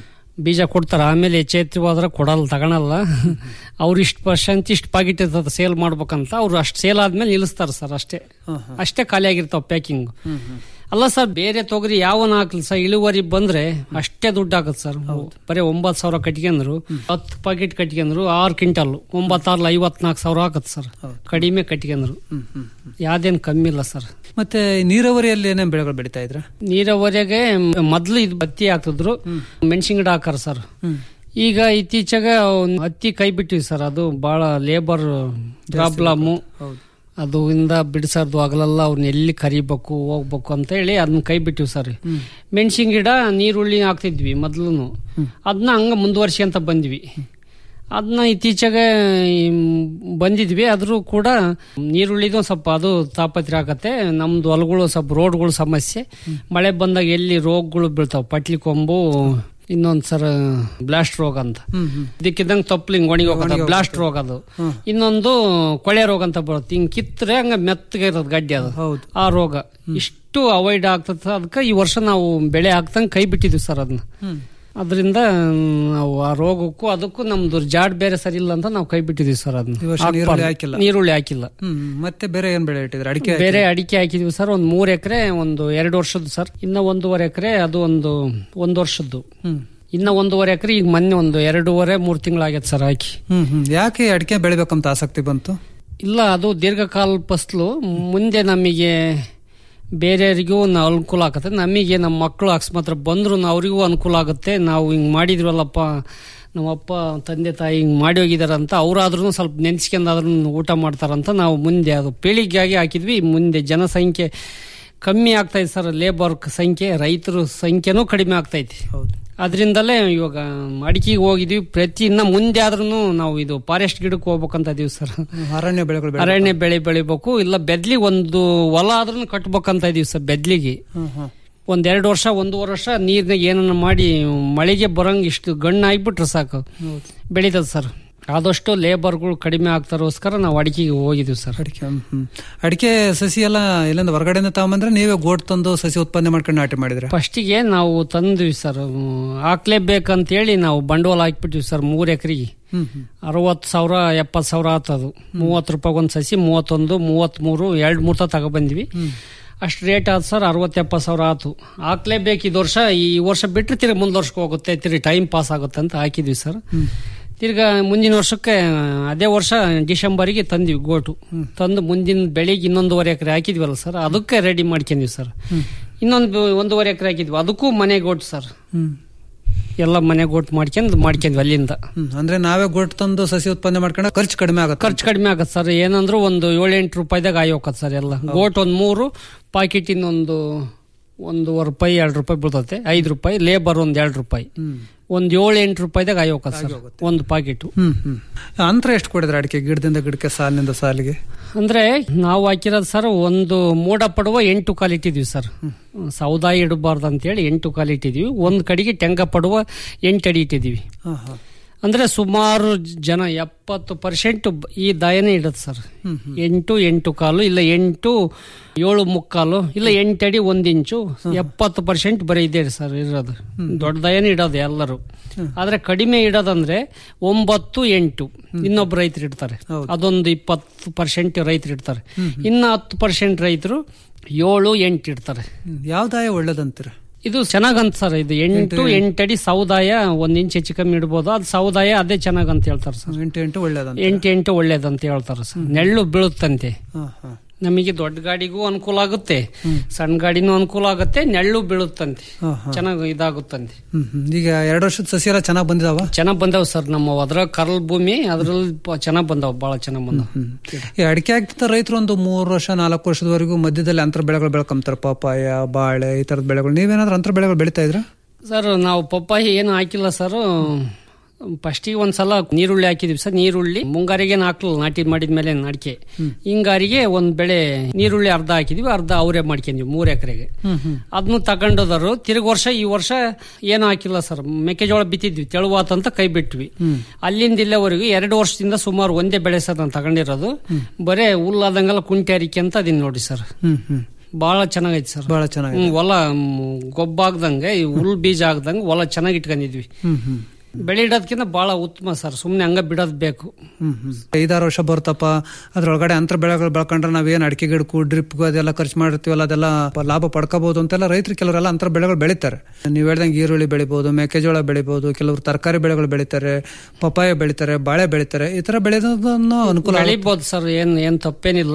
ಬೀಜ ಕೊಡ್ತಾರ ಆಮೇಲೆ ಹೆಚ್ಚೆತ್ತಿ ಹೋದ್ರೆ ಕೊಡಲ್ಲ ತಗೊಳಲ್ಲ ಅವ್ರು ಇಷ್ಟು ಪರ್ಸೆಂಟ್ ಇಷ್ಟು ಪಾಕೆಟ್ ಇರ್ತದೆ ಸೇಲ್ ಮಾಡ್ಬೇಕಂತ ಅವ್ರು ಅಷ್ಟು ಸೇಲ್ ಆದ್ಮೇಲೆ ನಿಲ್ಲಿಸ್ತಾರ ಸರ್ ಅಷ್ಟೇ ಅಷ್ಟೇ ಖಾಲಿ ಆಗಿರ್ತಾವ ಪ್ಯಾಕಿಂಗ್ ಅಲ್ಲ ಸರ್ ಬೇರೆ ತೊಗರಿ ಯಾವನ ಹಾಕ್ಲಿ ಸರ್ ಇಳುವರಿ ಬಂದ್ರೆ ಅಷ್ಟೇ ದುಡ್ಡು ಹಾಕತ್ ಸರ್ ಬರೀ ಒಂಬತ್ತು ಸಾವಿರ ಕಟ್ಕೊಂಡ್ರು ಹತ್ತು ಪಾಕೆಟ್ ಕಟ್ಕೊಂಡ್ರು ಆರು ಕ್ವಿಂಟಲ್ ಒಂಬತ್ತಾರ್ಲ ಐವತ್ನಾಲ್ಕು ಸಾವಿರ ಹಾಕತ್ ಸರ್ ಕಡಿಮೆ ಕಟ್ಕೊಂಡ್ರು ಯಾವ್ದೇನ್ ಕಮ್ಮಿ ಇಲ್ಲ ಸರ್ ಮತ್ತೆ ನೀರಾವರಿಯಲ್ಲಿ ಏನೇನ್ ಬೆಳೆಗಳು ಬೆಳಿತಾ ಇದ್ರ ನೀರಾವರಿಗೆ ಮೊದ್ಲು ಇದು ಹತ್ತಿ ಹಾಕಿದ್ರು ಮೆಣಸಿನ ಗಿಡ ಹಾಕಾರ ಸರ್ ಈಗ ಇತ್ತೀಚೆಗೆ ಅವ್ನ್ ಹತ್ತಿ ಕೈ ಬಿಟ್ಟಿವಿ ಸರ್ ಅದು ಬಹಳ ಲೇಬರ್ ಪ್ರಾಬ್ಲಮ್ ಅದು ಇಂದ ಬಿಡಿಸೋದು ಆಗಲೆಲ್ಲ ಅವ್ನ ಎಲ್ಲಿ ಕರಿಬೇಕು ಹೋಗ್ಬೇಕು ಅಂತ ಹೇಳಿ ಅದನ್ನ ಕೈ ಬಿಟ್ಟಿವಿ ಸರ್ ಮೆಣಸಿನ ಗಿಡ ನೀರುಳ್ಳಿ ಹಾಕ್ತಿದ್ವಿ ಮೊದ್ಲು ಅದನ್ನ ಹಂಗ ಮುಂದುವರ್ಸಿ ಬಂದ್ವಿ ಅದನ್ನ ಇತ್ತೀಚೆಗೆ ಈ ಬಂದಿದ್ವಿ ಆದ್ರೂ ಕೂಡ ನೀರುಳ್ಳಿದು ಸ್ವಲ್ಪ ಅದು ತಾಪತ್ರೆ ಆಗತ್ತೆ ನಮ್ದು ಹೊಲಗಳು ಸ್ವಲ್ಪ ರೋಡ್ಗಳು ಸಮಸ್ಯೆ ಮಳೆ ಬಂದಾಗ ಎಲ್ಲಿ ರೋಗಗಳು ಬೀಳ್ತಾವ ಪಟ್ಲಿ ಕೊಂಬು ಇನ್ನೊಂದ್ ಸರ ಬ್ಲಾಸ್ಟ್ ರೋಗ ಅಂತ ಇದಕ್ಕಿದ್ದಂಗೆ ತಪ್ಪಲಿಂಗ್ ಒಣಗಿ ಹೋಗತ್ತೆ ಬ್ಲಾಸ್ಟ್ ರೋಗ ಅದು ಇನ್ನೊಂದು ಕೊಳೆ ರೋಗ ಅಂತ ಬರುತ್ತೆ ಹಿಂಗ್ ಕಿತ್ತರೆ ಹಂಗ ಮೆತ್ತಗೆ ಇರೋದು ಗಡ್ಡೆ ಅದು ಆ ರೋಗ ಇಷ್ಟು ಅವಾಯ್ಡ್ ಆಗ್ತದ ಅದಕ್ಕೆ ಈ ವರ್ಷ ನಾವು ಬೆಳೆ ಹಾಕ್ತಂಗ್ ಕೈ ಬಿಟ್ಟಿದ್ವಿ ಸರ್ ಅದನ್ನ ಅದರಿಂದ ನಾವು ಆ ರೋಗಕ್ಕೂ ಅದಕ್ಕೂ ನಮ್ದು ಜಾಡ್ ಬೇರೆ ಸರಿ ಇಲ್ಲ ಅಂತ ನಾವು ಕೈ ಬಿಟ್ಟಿದೀವಿ ಸರ್ ಈ ವರ್ಷ ಅದನ್ನ ನೀರುಳ್ಳಿ ಹಾಕಿಲ್ಲ. ನೀರುಳ್ಳಿ ಹಾಕಿಲ್ಲ ಹ್ಮ್ ಮತ್ತೆ ಬೇರೆ ಏನ್ ಬೆಳೆ ಇಟ್ಟಿದ್ರೆ ಅಡಿಕೆ ಬೇರೆ ಅಡಿಕೆ ಹಾಕಿದ್ವಿ ಸರ್ ಒಂದ್ ಮೂರ್ ಎಕರೆ ಒಂದು ಎರಡು ವರ್ಷದ್ದು ಸರ್ ಇನ್ನ ಒಂದೂವರೆ ಎಕರೆ ಅದು ಒಂದು ಒಂದ್ ವರ್ಷದ್ದು ಇನ್ನ ಒಂದೂವರೆ ಎಕರೆ ಈಗ ಮೊನ್ನೆ ಒಂದು ಎರಡೂವರೆ ಮೂರ್ ತಿಂಗಳಾಗೈತೆ ಸರ್ ಹಾಕಿ ಹ್ಮ್ ಹ್ಮ್ ಯಾಕೆ ಅಡಿಕೆ ಬೆಳಿಬೇಕಂತ ಆಸಕ್ತಿ ಬಂತು ಇಲ್ಲ ಅದು ದೀರ್ಘಕಾಲ ಫಸಲು ಮುಂದೆ ನಮಗೆ ಬೇರೆಯವರಿಗೂ ಒಂದು ಅನುಕೂಲ ಆಗುತ್ತೆ ನಮಗೆ ನಮ್ಮ ಮಕ್ಕಳು ಅಕಸ್ಮಾತ್ ಬಂದ್ರು ಅವರಿಗೂ ಅನುಕೂಲ ಆಗುತ್ತೆ ನಾವು ಹಿಂಗ್ ಮಾಡಿದ್ವಲ್ಲಪ್ಪ ನಮ್ಮಪ್ಪ ತಂದೆ ತಾಯಿ ಹಿಂಗ್ ಮಾಡಿ ಹೋಗಿದಾರಂತ ಅವರಾದ್ರೂ ಸ್ವಲ್ಪ ನೆನೆಸ್ಕೊಂಡಾದ್ರೂ ಊಟ ಮಾಡ್ತಾರಂತ ನಾವು ಮುಂದೆ ಅದು ಪೀಳಿಗೆಯಾಗಿ ಹಾಕಿದ್ವಿ ಮುಂದೆ ಜನಸಂಖ್ಯೆ ಕಮ್ಮಿ ಆಗ್ತೈತೆ ಸರ್ ಲೇಬರ್ ಸಂಖ್ಯೆ ರೈತರ ಸಂಖ್ಯೆನೂ ಕಡಿಮೆ ಆಗ್ತೈತಿ ಅದರಿಂದಲೇ ಇವಾಗ ಅಡಿಕೆಗೆ ಹೋಗಿದ್ವಿ ಪ್ರತಿ ಇನ್ನ ಮುಂದೆ ಆದ್ರೂ ನಾವು ಇದು ಫಾರೆಸ್ಟ್ ಗಿಡಕ್ಕೆ ಹೋಗ್ಬೇಕಂತ ಇದೀವಿ ಸರ್ ಅರಣ್ಯ ಬೆಳೆಗಳು ಬೆಳೆ ಅರಣ್ಯ ಬೆಳೆ ಬೆಳಿಬೇಕು ಇಲ್ಲ ಬೆದ್ಲಿಗೆ ಒಂದು ಹೊಲ ಆದ್ರೂ ಕಟ್ಬೇಕಂತ ಇದೀವಿ ಸರ್ ಬೆದ್ಲಿಗೆ ಒಂದ್ ಎರಡು ವರ್ಷ ಒಂದೂವರೆ ವರ್ಷ ನೀರ್ನಾಗ ಏನನ್ನ ಮಾಡಿ ಮಳೆಗೆ ಬರಂಗ್ ಇಷ್ಟು ಗಣ್ಣ ಆಗಿಬಿಟ್ರೆ ಸಾಕು ಬೆಳೀತದ ಸರ್ ಆದಷ್ಟು ಲೇಬರ್ಗಳು ಕಡಿಮೆ ಆಗ್ತಾರೋಸ್ಕರ ನಾವು ಅಡಿಕೆಗೆ ಹೋಗಿದ್ವಿ ಸರ್ ಅಡಿಕೆ ಹ್ಮ್, ಹ್ಮ್. ಅಡಿಕೆ ಸಸಿ ಎಲ್ಲ ಎಲ್ಲಿಂದ ಹೊರಗಡೆಯಿಂದ ತಗೊಂಬಂದ್ರೆ ನೀವೇ ಗೋಟ್ ತಂದು ಸಸಿ ಉತ್ಪನ್ನ ಮಾಡ್ಕೊಂಡು ನಾಟಿ ಮಾಡಿದ್ರೆ ಫಸ್ಟಿಗೆ ನಾವು ತಂದ್ವಿ ಸರ್ ಹಾಕ್ಲೇಬೇಕಂತೇಳಿ ನಾವು ಬಂಡವಾಳ ಹಾಕ್ಬಿಟ್ವಿ ಸರ್ ಮೂರ್ ಎಕರೆಗೆ ಅರವತ್ತು ಸಾವಿರ ಎಪ್ಪತ್ತು ಸಾವಿರ ಆತದು ಮೂವತ್ತು ರೂಪಾಯಿ ಒಂದು ಸಸಿ ಮೂವತ್ತೊಂದು ಮೂವತ್ಮೂರು ಎರಡು ಮೂರ್ತ ತಗೊಬಂದ್ವಿ ಅಷ್ಟು ರೇಟ್ ಆಯ್ತು ಸರ್ ಅರವತ್ತು ಎಪ್ಪತ್ತು ಸಾವಿರ ಆತು ಹಾಕ್ಲೇಬೇಕು ಇದು ವರ್ಷ ಈ ವರ್ಷ ಬಿಟ್ಟರೆ ತಿರ್ಗಿ ಮುಂದ್ ವರ್ಷಕ್ಕೆ ಹೋಗುತ್ತೆ ತಿರ್ಗಿ ಟೈಮ್ ಪಾಸ್ ಆಗುತ್ತೆ ಅಂತ ಹಾಕಿದ್ವಿ ಸರ್ ತಿರ್ಗಾ ಮುಂದಿನ ವರ್ಷಕ್ಕೆ ಅದೇ ವರ್ಷ ಡಿಸೆಂಬರಿಗೆ ತಂದ್ವಿ ಗೋಟು ತಂದು ಮುಂದಿನ ಬೆಳಿಗ್ಗೆ ಇನ್ನೊಂದುವರೆ ಎಕರೆ ಹಾಕಿದ್ವಲ್ಲ ಸರ್ ಅದಕ್ಕೆ ರೆಡಿ ಮಾಡ್ಕೊಂಡ್ವಿ ಸರ್ ಇನ್ನೊಂದು ಒಂದೂವರೆ ಎಕರೆ ಹಾಕಿದ್ವಿ ಅದಕ್ಕೂ ಮನೆ ಗೋಟು ಸರ್ ಎಲ್ಲ ಮನೆ ಗೋಟ್ ಮಾಡ್ಕೊಂಡ್ ಮಾಡ್ಕೊಂಡ್ವಿ ಅಲ್ಲಿಂದ ಹ್ಮ್. ಅಂದ್ರೆ ನಾವೇ ಗೋಟ್ ತಂದು ಸಸಿ ಉತ್ಪನ್ನ ಮಾಡ್ಕೊಂಡು ಖರ್ಚು ಕಡಿಮೆ ಆಗುತ್ತೆ ಖರ್ಚು ಕಡಿಮೆ ಆಗತ್ತೆ ಸರ್ ಏನಂದ್ರು ಒಂದು ಏಳೆಂಟು ರೂಪಾಯಿದಾಗ ಆಗಿ ಹೋಗತ್ತೆ ಸರ್ ಎಲ್ಲ ಗೋಟ್ ಒಂದು ಮೂರು ಪಾಕೆಟ್ ಇನ್ನೊಂದು ಒಂದೂವರೆ ರೂಪಾಯಿ ಎರಡು ರೂಪಾಯಿ ಬೀಳ್ತತೆ ಐದು ರೂಪಾಯಿ ಲೇಬರ್ ಒಂದ್ ಎರಡು ರೂಪಾಯಿ ಒಂದ್ ಏಳು ಎಂಟು ರೂಪಾಯಿದಾಗ ಆಗಿ ಹೋಗತ್ತೆ ಸರ್ ಒಂದು ಪಾಕೆಟ್ ಹ್ಮ್ ಹ್ಮ್ ಅಂತರ ಎಷ್ಟು ಕೊಡಿದ್ರೆ ಅಡಿಕೆ ಗಿಡದಿಂದ ಗಿಡಕ್ಕೆ ಸಾಲಿನಿಂದ ಸಾಲಿಗೆ ಅಂದ್ರೆ ನಾವು ಹಾಕಿರೋದು ಸರ್ ಒಂದು ಮೋಡ ಪಡುವ ಎಂಟು ಕಾಲು ಇಟ್ಟಿದ್ವಿ ಸರ್ ಸೌದಾಯಿ ಇಡಬಾರ್ದು ಅಂತೇಳಿ ಎಂಟು ಕಾಲು ಇಟ್ಟಿದ್ವಿ ಒಂದ್ ಕಡೆಗೆ ಟೆಂಗ ಪಡುವ ಎಂಟು ಅಡಿ ಇಟ್ಟಿದ್ವಿ ಹಾ ಹಾ ಅಂದ್ರೆ ಸುಮಾರು ಜನ ಎಪ್ಪತ್ತು ಪರ್ಸೆಂಟ್ ಈ ದಾಯನೇ ಇಡತ್ತೆ ಸರ್ ಎಂಟು ಎಂಟು ಕಾಲು ಇಲ್ಲ ಎಂಟು ಏಳು ಮುಕ್ಕಾಲು ಇಲ್ಲ ಎಂಟು ಅಡಿ ಒಂದ್ ಇಂಚು ಎಪ್ಪತ್ತು ಪರ್ಸೆಂಟ್ ಬರೀ ಇದೆ ಸರ್ ಇರೋದು ದೊಡ್ಡ ದಾಯನೇ ಇಡೋದು ಎಲ್ಲರೂ ಆದ್ರೆ ಕಡಿಮೆ ಇಡೋದಂದ್ರೆ ಒಂಬತ್ತು ಎಂಟು ಇನ್ನೊಬ್ರು ರೈತರು ಇಡ್ತಾರೆ ಅದೊಂದು ಇಪ್ಪತ್ತು ಪರ್ಸೆಂಟ್ ರೈತರು ಇಡ್ತಾರೆ ಇನ್ನ ಹತ್ತು ಪರ್ಸೆಂಟ್ ರೈತರು ಏಳು ಎಂಟು ಇಡ್ತಾರೆ ಹ್ಮ್. ಯಾವ್ದಾಯ ಒಳ್ಳೇದಂತೀರ ಇದು ಚೆನ್ನಾಗಂತ ಸರ್ ಇದು ಎಂಟು ಎಂಟಡಿ ಸೌದಾಯ ಒಂದ್ ಇಂಚ್ ಹೆಚ್ಚು ಕಮ್ಮಿ ಇಡ್ಬೋದು ಅದು ಸೌದಾಯ ಅದೇ ಚೆನ್ನಾಗಂತ ಹೇಳ್ತಾರೆ ಸರ್ ಎಂಟು ಎಂಟು ಒಳ್ಳೇದಂತ ಎಂಟು ಎಂಟು ಒಳ್ಳೇದಂತ ಹೇಳ್ತಾರೆ ಸರ್ ನೆಳ್ಳು ಬೀಳುತ್ತಂತೆ ಹಾ ಹಾ ನಮಗೆ ದೊಡ್ಡ ಗಾಡಿಗೂ ಅನುಕೂಲ ಆಗುತ್ತೆ ಸಣ್ಣ ಗಾಡಿನೂ ಅನುಕೂಲ ಆಗುತ್ತೆ ನೆಳ್ಳು ಬೀಳುತ್ತಂತೆ ಹಾ, ಹಾ. ಚೆನ್ನಾಗಿ ಇದಾಗುತ್ತಂತೆ ಹ್ಮ್ ಹ್ಮ್. ಈಗ ಎರಡು ವರ್ಷದ ಸಸಿ ಎಲ್ಲ ಚೆನ್ನಾಗಿ ಬಂದಿದಾವ ಚೆನ್ನಾಗ್ ಬಂದಾವ್ ಸರ್ ನಮ್ಮ ಅದ್ರ ಕರಲ್ ಭೂಮಿ ಅದ್ರಲ್ಲಿ ಚೆನ್ನಾಗ್ ಬಂದಾವ್ ಬಹಳ ಚೆನ್ನಾಗ್ ಬಂದಾವ್ ಈ ಅಡಿಕೆ ಆಗ್ತಿದ್ದ ರೈತರು ಒಂದು ಮೂರು ವರ್ಷ ನಾಲ್ಕು ವರ್ಷದವರೆಗೂ ಮಧ್ಯದಲ್ಲಿ ಅಂತರ ಬೆಳೆಗಳು ಬೆಳ್ಕೊಂತಾರೆ ಪಪ್ಪಾಯ ಬಾಳೆ ಈ ತರದ ಬೆಳೆಗಳು ನೀವೇನಾದ್ರೂ ಅಂತರ ಬೆಳೆಗಳು ಬೆಳಿತಾ ಇದ್ರ ಸರ್ ನಾವು ಪಪ್ಪಾಯಿ ಏನು ಹಾಕಿಲ್ಲ ಸರ್ ಫಸ್ಟಿಗೆ ಒಂದ್ಸಲ ನೀರುಳ್ಳಿ ಹಾಕಿದ್ವಿ ಸರ್ ನೀರುಳ್ಳಿ ಮುಂಗಾರಿಗೆ ಹಾಕ್ಲಿಲ್ಲ ನಾಟಿ ಮಾಡಿದ್ಮೇಲೆ ಅಡಿಕೆ ಹಿಂಗಾರಿಗೆ ಒಂದ್ ಬೆಳೆ ನೀರುಳ್ಳಿ ಅರ್ಧ ಹಾಕಿದ್ವಿ ಅರ್ಧ ಅವರೇ ಮಾಡ್ಕೊಂಡ್ವಿ ಮೂರ್ ಎಕರೆಗೆ ಅದನ್ನು ತಗೊಂಡೋದರು ತಿರುಗಿ ವರ್ಷ ಈ ವರ್ಷ ಏನು ಹಾಕಿಲ್ಲ ಸರ್ ಮೆಕ್ಕೆಜೋಳ ಬಿತ್ತಿದ್ವಿ ತೆಳುವಾತಂತ ಕೈ ಬಿಟ್ವಿ ಅಲ್ಲಿಂದ ಇಲ್ಲಿವರೆಗೂ ಎರಡು ವರ್ಷದಿಂದ ಸುಮಾರು ಒಂದೇ ಬೆಳೆ ಸರ್ ನಾನು ತಗೊಂಡಿರೋದು ಬರೇ ಹುಲ್ಲಾದಂಗೆಲ್ಲ ಕುಂಟೆ ಅರಿಕೆ ಅಂತ ಅದೀನಿ ನೋಡಿ ಸರ್ ಹ್ಮ್ ಹ್ಮ್ ಬಹಳ ಚೆನ್ನಾಗೈತೆ ಸರ್ ಬಹಳ ಚೆನ್ನಾಗಿ ಹ್ಮ್, ಹೊಲ ಮ್, ಗೊಬ್ಬ ಆಗ್ದಂಗೆ ಈ ಹುಲ್ ಬೀಜ ಆಗ್ದಂಗೆ ಹೊಲ ಚೆನ್ನಾಗಿ ಇಟ್ಕೊಂಡಿದ್ವಿ ಹ್ಮ್ ಹ್ಮ್ ಬೆಳೆ ಇಡೋದಕ್ಕಿಂತ ಬಹಳ ಉತ್ತಮ ಸರ್ ಸುಮ್ನೆ ಹಂಗ ಬಿಡೋದ್ ಬೇಕು ಹ್ಮ್ ಹ್ಮ್ ಐದಾರು ವರ್ಷ ಬರ್ತಪ್ಪ ಅದ್ರೊಳಗಡೆ ಅಂತರ ಬೆಳೆಗಳು ಬೆಳ್ಕೊಂಡ್ರೆ ನಾವೇನ್ ಅಡಿಕೆ ಗಿಡಕ್ಕೂ ಡ್ರಿಪ್ಗೂ ಅದೆಲ್ಲ ಖರ್ಚು ಮಾಡಿರ್ತೀವಲ್ಲ ಅದೆಲ್ಲ ಪ- ಲಾಭ ಪಡ್ಕೋಬಹುದು ಅಂತೆಲ್ಲ ರೈತರು ಕೆಲವರೆಲ್ಲ ಅಂತರ ಬೆಳೆಗಳು ಬೆಳಿತಾರೆ ನೀವು ಹೇಳ್ದಂಗೆ ಈರುಳ್ಳಿ ಬೆಳಿಬಹುದು ಮೆಕ್ಕೆಜೋಳ ಬೆಳಿಬಹುದು ಕೆಲವರು ತರಕಾರಿ ಬೆಳೆಗಳು ಬೆಳಿತಾರೆ ಪಪ್ಪಾಯ ಬೆಳಿತಾರೆ ಬಾಳೆ ಬೆಳಿತಾರೆ ಈ ತರ ಬೆಳೆಯೋದನ್ನು ಅನುಕೂಲ ಆಗುತ್ತೆ. ಬೆಳಿಬೋದು ಸರ್ ಏನ್ ಏನ್ ತಪ್ಪೇನಿಲ್ಲ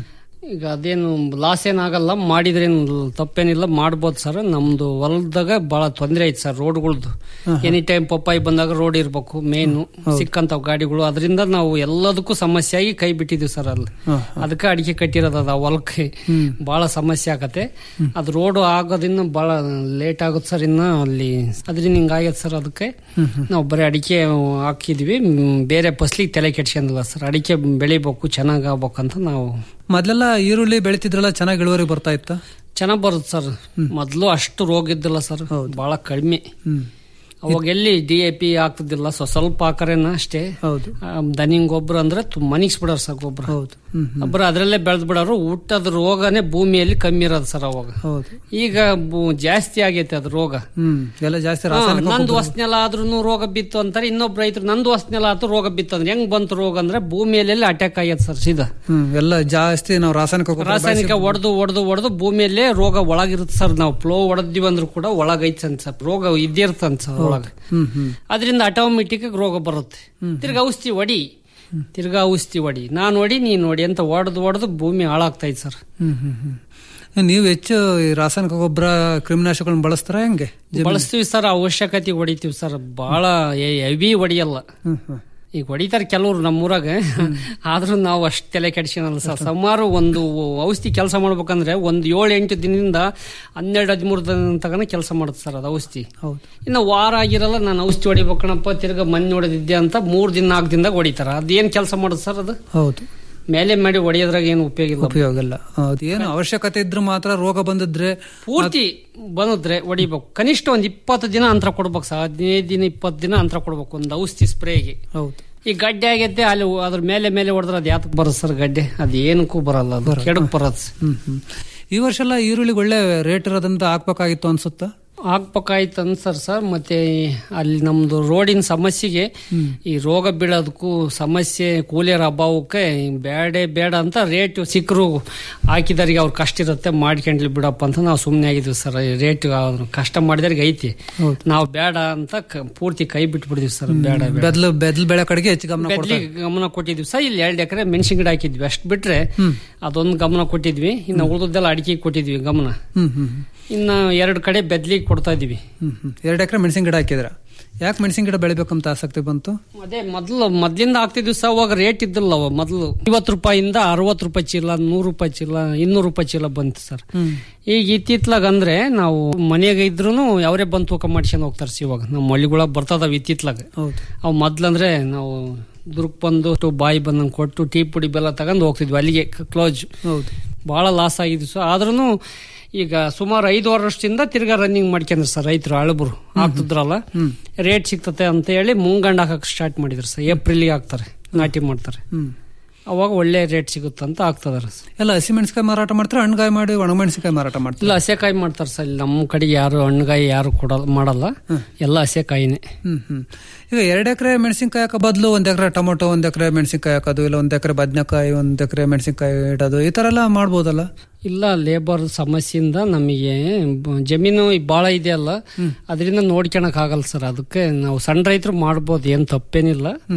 ಈಗ ಅದೇನು ಲಾಸ್ ಏನಾಗಲ್ಲ ಮಾಡಿದ್ರೇನು ತಪ್ಪೇನಿಲ್ಲ ಮಾಡ್ಬೋದು ಸರ್ ನಮ್ದು ಹೊಲದಾಗ ಬಹಳ ತೊಂದರೆ ಐತೆ ಸರ್ ರೋಡ್ಗಳ್ದು ಎನಿ ಟೈಮ್ ಪಪ್ಪಾಯಿ ಬಂದಾಗ ರೋಡ್ ಇರ್ಬೇಕು ಮೇನು ಸಿಕ್ಕಂತ ಗಾಡಿಗಳು ಅದರಿಂದ ನಾವು ಎಲ್ಲದಕ್ಕೂ ಸಮಸ್ಯೆ ಆಗಿ ಕೈ ಬಿಟ್ಟಿದ್ವಿ ಸರ್ ಅಲ್ಲಿ ಅದಕ್ಕೆ ಅಡಿಕೆ ಕಟ್ಟಿರೋದು ಅದ ಹೊಲಕ್ಕೆ ಬಹಳ ಸಮಸ್ಯೆ ಆಗತ್ತೆ ಅದು ರೋಡ್ ಆಗೋದಿನ್ನ ಬಹಳ ಲೇಟ್ ಆಗುತ್ತೆ ಸರ್ ಇನ್ನ ಅಲ್ಲಿ ಅದ್ರಿಂದ ಹಿಂಗ ಆಗತ್ತೆ ಸರ್ ಅದಕ್ಕೆ ನಾವು ಬರೀ ಅಡಿಕೆ ಹಾಕಿದ್ವಿ ಮ್, ಬೇರೆ ಫಸ್ಲಿಗೆ ತಲೆ ಕೆಡ್ಸ್ಕೊಂಡಿಲ್ಲ ಸರ್ ಅಡಿಕೆ ಬೆಳಿಬೇಕು ಚೆನ್ನಾಗ್ ಆಗ್ಬೇಕಂತ ನಾವು ಮೊದ್ಲೆಲ್ಲ ಈರುಳ್ಳಿ ಬೆಳಿತಿದ್ರಲ್ಲ ಚೆನ್ನಾಗಿ ಇಳುವರಿ ಬರ್ತಾ ಇತ್ತ ಚೆನ್ನಾಗ್ ಬರುತ್ತೆ ಸರ್ ಮೊದ್ಲು ಅಷ್ಟು ರೋಗ ಇದ್ದಿಲ್ಲ ಸರ್ ಬಹಳ ಕಡಿಮೆ ಹ್ಮ್ ಅವಾಗ ಎಲ್ಲಿ ಡಿ ಎ ಪಿ ಆಗ್ತಿದ್ದಿಲ್ಲ ಸೊ ಸ್ವಲ್ಪ ಹಾಕರೇನ ಅಷ್ಟೇ ಹೌದು ದನಿಂಗ್ ಗೊಬ್ಬರ ಅಂದ್ರೆ ಮನಿಗ್ಸ್ ಬಿಡೋರು ಸರ್ ಗೊಬ್ಬರ ಹೌದು ಹ್ಮ್ ಹ್ಮ್. ಗೊಬ್ಬರ ಅದ್ರಲ್ಲೇ ಬೆಳೆದ್ ಬಿಡೋರು ಊಟದ ರೋಗನೇ ಭೂಮಿಯಲ್ಲಿ ಕಮ್ಮಿ ಇರೋದು ಸರ್ ಅವಾಗ ಹೌದು ಈಗ ಬು- ಜಾಸ್ತಿ ಆಗೈತೆ ಅದು ರೋಗ ಹ್ಮ್ ಎಲ್ಲ ಜಾಸ್ತಿ ಹಾ, ರಾಸಾಯನಿಕ ನಂದು ಗೊಬ್ಬರ- ಹೊಸ್ನೆಲ ಆದ್ರೂ ರೋಗ ಬಿತ್ತು ಅಂತಾರೆ ಇನ್ನೊಬ್ಬ ರೈತರು ನಂದು ಹೊಸ್ನೆಲ ಆತು ರೋಗ ಬಿತ್ತು ಅಂದ್ರೆ ಹೆಂಗ್ ಬಂತು ರೋಗ ಅಂದ್ರೆ ಭೂಮಿಯಲ್ಲಿ ಅಟ್ಯಾಕ್ ಆಗೈತೆ ಸರ್ ಸೀದಾ ಹ್ಮ್ ಎಲ್ಲ ಜಾಸ್ತಿ ನಾವು ರಾಸಾಯನಿಕ ಗೊಬ್ಬರ ರಾಸಾಯನಿಕ ಒಡೆದು ಒಡೆದು ಒಡೆದು ಭೂಮಿಯಲ್ಲೇ ರೋಗ ಒಳಗಿರುತ್ತೆ ಸರ್ ನಾವು ಫ್ಲೋ ಹೊಡೆದಿವಿ ಅಂದ್ರೂ ಕೂಡ ಒಳಗೈತೆ ಅಂತ ಸರ್ ರೋಗ ಇದ್ದಿರ್ತಂತ ಸರ್ ಒಳಗೆ ಹ್ಮ್ ಹ್ಮ್ ಅದರಿಂದ ಆಟೋಮೆಟಿಕ್ ರೋಗ ಬರುತ್ತೆ ತಿರ್ಗಾ ಔಷಧಿ ಹೊಡಿ ತಿರ್ಗಾ ಔಷಧಿ ಹೊಡಿ ನಾನು ಹೊಡಿ ನೀನ್ ಹೊಡಿ ಅಂತ ಹೊಡೆದು ಹೊಡೆದು ಭೂಮಿ ಹಾಳಾಗ್ತಾ ಇದೆ ಸರ್ ಹ್ಮ್ ಹ್ಮ್ ಹ್ಮ್ ನೀವು ಹೆಚ್ಚು ಈ ರಾಸಾಯನಿಕ ಗೊಬ್ಬರ ಕ್ರಿಮಿನಾಶಕಗಳನ್ನ ಬಳಸ್ತಾರ ಹೆಂಗೆ ಬಳಸ್ತೀವಿ ಸರ್ ಅವಶ್ಯಕತೆ ಹೊಡಿತೀವಿ ಸರ್ ಬಹಳ ಹೆವಿ ಹೊಡಿಯಲ್ಲ ಹ್ಮ್ ಹ್ಮ್ ಈಗ ಹೊಡಿತಾರೆ ಕೆಲವ್ರು ನಮ್ಮೂರಾಗ ಆದ್ರೂ ನಾವು ಅಷ್ಟು ತಲೆ ಕೆಡಿಸ್ಕೊಳಲ್ಲ ಸರ್ ಸುಮಾರು ಒಂದು ಔಷಧಿ ಕೆಲಸ ಮಾಡ್ಬೇಕಂದ್ರೆ ಒಂದು ಏಳು ಎಂಟು ದಿನದಿಂದ ಹನ್ನೆರಡು ಹದಿಮೂರು ದಿನ ತಗನ ಕೆಲಸ ಮಾಡುತ್ತೆ ಸರ್ ಅದು ಔಷಧಿ ಹೌದು ಇನ್ನು ವಾರ ಆಗಿರಲ್ಲ ನಾನು ಔಷಧಿ ಹೊಡಿಬೇಕಣಪ್ಪ ತಿರ್ಗಾ ಮಣ್ಣು ಹೊಡೆದಿದ್ದೆ ಅಂತ ಮೂರ್ ದಿನ ನಾಲ್ಕು ದಿನದಾಗ ಹೊಡಿತಾರ ಅದೇನ್ ಕೆಲಸ ಮಾಡುತ್ತೆ ಸರ್ ಅದು ಹೌದು ಮೇಲೆ ಮಾಡಿ ಹೊಡೆಯೋದ್ರಾಗ ಏನು ಉಪಯೋಗ ಇಲ್ಲ ಉಪಯೋಗ ಇಲ್ಲ ಹೌದು ಏನು ಅವಶ್ಯಕತೆ ಇದ್ರೆ ಮಾತ್ರ ರೋಗ ಬಂದಿದ್ರೆ ಪೂರ್ತಿ ಬಂದ್ರೆ ಹೊಡಿಬೇಕು ಕನಿಷ್ಠ ಒಂದ್ ಇಪ್ಪತ್ತು ದಿನ ಅಂತರ ಕೊಡ್ಬೇಕು ಸರ್ ಹದಿನೈದು ದಿನ ಇಪ್ಪತ್ತು ದಿನ ಅಂತರ ಕೊಡ್ಬೇಕು ಒಂದು ಔಷಧಿ ಸ್ಪ್ರೇಗೆ ಹೌದು ಈ ಗಡ್ಡೆ ಆಗೈತೆ ಅಲ್ಲಿ ಅದ್ರ ಮೇಲೆ ಮೇಲೆ ಹೊಡೆದ್ರೆ ಅದು ಯಾತಕ್ ಬರುತ್ತೆ ಸರ್ ಗಡ್ಡೆ ಅದು ಏನಕ್ಕೂ ಬರಲ್ಲ ಅದು ಕೆಡಕ್ ಬರತ್ತೆ ಹ್ಮ್ ಹ್ಮ್ ಈ ವರ್ಷ ಎಲ್ಲ ಈರುಳ್ಳಿಗೆ ಒಳ್ಳೆ ರೇಟ್ ಇರೋದ್ರಿಂದ ಹಾಕ್ಬೇಕಾಗಿತ್ತು ಅನ್ಸುತ್ತಾ ಹಾಕ್ಬೇಕಾಯ್ತು ಅನ್ಸರ್ ಸರ್ ಮತ್ತೆ ಅಲ್ಲಿ ನಮ್ದು ರೋಡಿನ ಸಮಸ್ಯೆಗೆ ಈ ರೋಗ ಬೀಳೋದಕ್ಕೂ ಸಮಸ್ಯೆ ಕೂಲಿಯರ ಅಭಾವಕ್ಕೆ ಬೇಡ ಬೇಡ ಅಂತ ರೇಟ್ ಸಿಕ್ಕರು ಹಾಕಿದರಿಗೆ ಅವ್ರ ಕಷ್ಟ ಇರುತ್ತೆ ಮಾಡ್ಕೊಂಡ್ಲಿ ಬಿಡಪ್ಪ ಅಂತ ನಾವು ಸುಮ್ಮನೆ ಆಗಿದ್ವಿ ಸರ್ ರೇಟ್ ಕಷ್ಟ ಮಾಡಿದವ್ರಿಗೆ ಐತಿ ನಾವು ಬೇಡ ಅಂತ ಕ- ಪೂರ್ತಿ ಕೈ ಬಿಟ್ಬಿಡ್ತೀವಿ ಸರ್ ಬೇಡ ಬೇಡ ಬೆದ್ಲು ಬೆದ್ಲು ಬೆಳೆ ಕಡೆಗೆ ಹೆಚ್ಚು ಗಮನ ಬೆದ್ಲಿ ಗಮನ ಕೊಟ್ಟಿದ್ವಿ ಸರ್ ಇಲ್ಲಿ ಎರಡು ಎಕರೆ ಮೆಣಸಿನ ಗಿಡ ಹಾಕಿದ್ವಿ ಅಷ್ಟು ಬಿಟ್ರೆ ಅದೊಂದು ಗಮನ ಕೊಟ್ಟಿದ್ವಿ ಇನ್ನು ಉಳಿದದ್ದೆಲ್ಲ ಅಡಿಕೆ ಕೊಟ್ಟಿದ್ವಿ ಗಮನ ಹ್ಮ್ ಹ್ಮ್ ಇನ್ನು ಎರಡು ಕಡೆ ಬೆದ್ಲಿಗೆ ಕೊಡ್ತಾ ಇದೀವಿ ಹ್ಮ್ ಹ್ಮ್ ಎರಡು ಎಕರೆ ಮೆಣಸಿನ ಗಿಡ ಹಾಕಿದ್ರ ಯಾಕೆ ಮೆಣಸಿನ ಗಿಡ ಬೆಳಿಬೇಕಂತ ಆಸಕ್ತಿ ಬಂತು ಅದೇ ಮೊದ್ಲು ಮೊದ್ಲಿಂದ ಆಗ್ತಿದ್ವಿ ಸರ್ ಅವಾಗ ರೇಟ್ ಇದ್ದಿಲ್ಲ ಅವ ಮೊದ್ಲು ಐವತ್ತು ರೂಪಾಯಿಂದ ಅರವತ್ತು ರೂಪಾಯಿ ಚೀಲ ನೂರು ರೂಪಾಯಿ ಚೀಲ ಇನ್ನೂರು ರೂಪಾಯಿ ಚೀಲ ಬಂತು ಸರ್ ಈಗ ಇತ್ತಿತ್ಲಾಗ ಅಂದ್ರೆ ನಾವು ಮನೆಯಾಗ ಇದ್ರು ಅವರೇ ಬಂದು ತೂಕ ಮಾಡ್ಸ್ಕೊಂಡ್ ಹೋಗ್ತಾರೆ ಸರ್ ಇವಾಗ ನಮ್ಮ ಹಳ್ಳಿಗಳ ಬರ್ತದಾವ ಇತ್ತಿತ್ಲಾಗ ಹೌದು ಅವು ಮೊದ್ಲಂದ್ರೆ ನಾವು ದುರ್ಗ್ ಬಂದು ಟು ಬಾಯಿ ಬಂದಂಗೆ ಕೊಟ್ಟು ಟೀ ಪುಡಿ ಬೆಲ್ಲ ತಗೊಂಡು ಹೋಗ್ತಿದ್ವಿ ಅಲ್ಲಿಗೆ ಕ್ಲೋಸ್ ಹೌದು ಬಹಳ ಲಾಸ್ ಆಗಿದ್ವಿ ಸೊ ಆದ್ರೂ ಈಗ ಸುಮಾರು ಐದು ವರ್ಷದಿಂದ ತಿರ್ಗಾ ರನ್ನಿಂಗ್ ಮಾಡ್ಕೊಂಡ್ರು ಸರ್ ರೈತರು ಹಳಬರು ಆಗ್ತಿದ್ರಲ್ಲ ರೇಟ್ ಸಿಗ್ತತೆ ಅಂತ ಹೇಳಿ ಮುಂಗಂಡ್ ಹಾಕಕ್ ಸ್ಟಾರ್ಟ್ ಮಾಡಿದ್ರು ಸರ್ ಏಪ್ರಿಲ್ಗೆ ಹಾಕ್ತಾರೆ ನಾಟಿ ಮಾಡ್ತಾರೆ ಹ್ಮ್ ಅವಾಗ ಒಳ್ಳೆ ರೇಟ್ ಸಿಗುತ್ತಂತ ಆಗ್ತದಾರ ಸರ್ ಎಲ್ಲ ಹಸಿಮೆಣಸಿನಕಾಯಿ ಮಾರಾಟ ಮಾಡ್ತಾರೆ ಹಣ್ಣುಗಾಯಿ ಮಾಡಿ ಒಣಮೆಣಸಿನಕಾಯಿ ಮಾರಾಟ ಮಾಡ್ತಾರೆ ಇಲ್ಲ ಹಸೆಕಾಯಿ ಮಾಡ್ತಾರೆ ಸರ್ ಇಲ್ಲಿ ನಮ್ಮ ಕಡೆಗೆ ಯಾರು ಹಣ್ಣುಗಾಯಿ ಯಾರು ಕೊಡಲ್ಲ ಮಾಡಲ್ಲ ಎಲ್ಲ ಹಸೆಕಾಯಿನೇ ಹ್ಮ್ ಹ್ಮ್ ಈಗ ಎರಡು ಎಕರೆ ಮೆಣಸಿನಕಾಯಿ ಹಾಕೋ ಬದಲು ಒಂದ್ ಎಕರೆ ಟೊಮೊಟೊ ಒಂದ್ ಎಕರೆ ಮೆಣಸಿನಕಾಯಿ ಹಾಕೋದು ಇಲ್ಲ ಒಂದ್ ಎಕರೆ ಬದನೆಕಾಯಿ ಒಂದ್ ಎಕರೆ ಮೆಣಸಿನಕಾಯಿ ಇಡೋದು ಈ ತರ ಎಲ್ಲ ಮಾಡ್ಬೋದಲ್ಲ ಇಲ್ಲ ಲೇಬರ್ ಸಮಸ್ಯೆಯಿಂದ ನಮಗೆ ಬ- ಜಮೀನು ಭಾಳ ಇದೆಯಲ್ಲ ಅದರಿಂದ ನೋಡ್ಕೊಳಕ್ ಆಗಲ್ಲ ಸರ್ ಅದಕ್ಕೆ ನಾವು ಸಣ್ಣ ರೈತರು ಮಾಡ್ಬೋದು ಏನ್ ತಪ್ಪೇನಿಲ್ಲ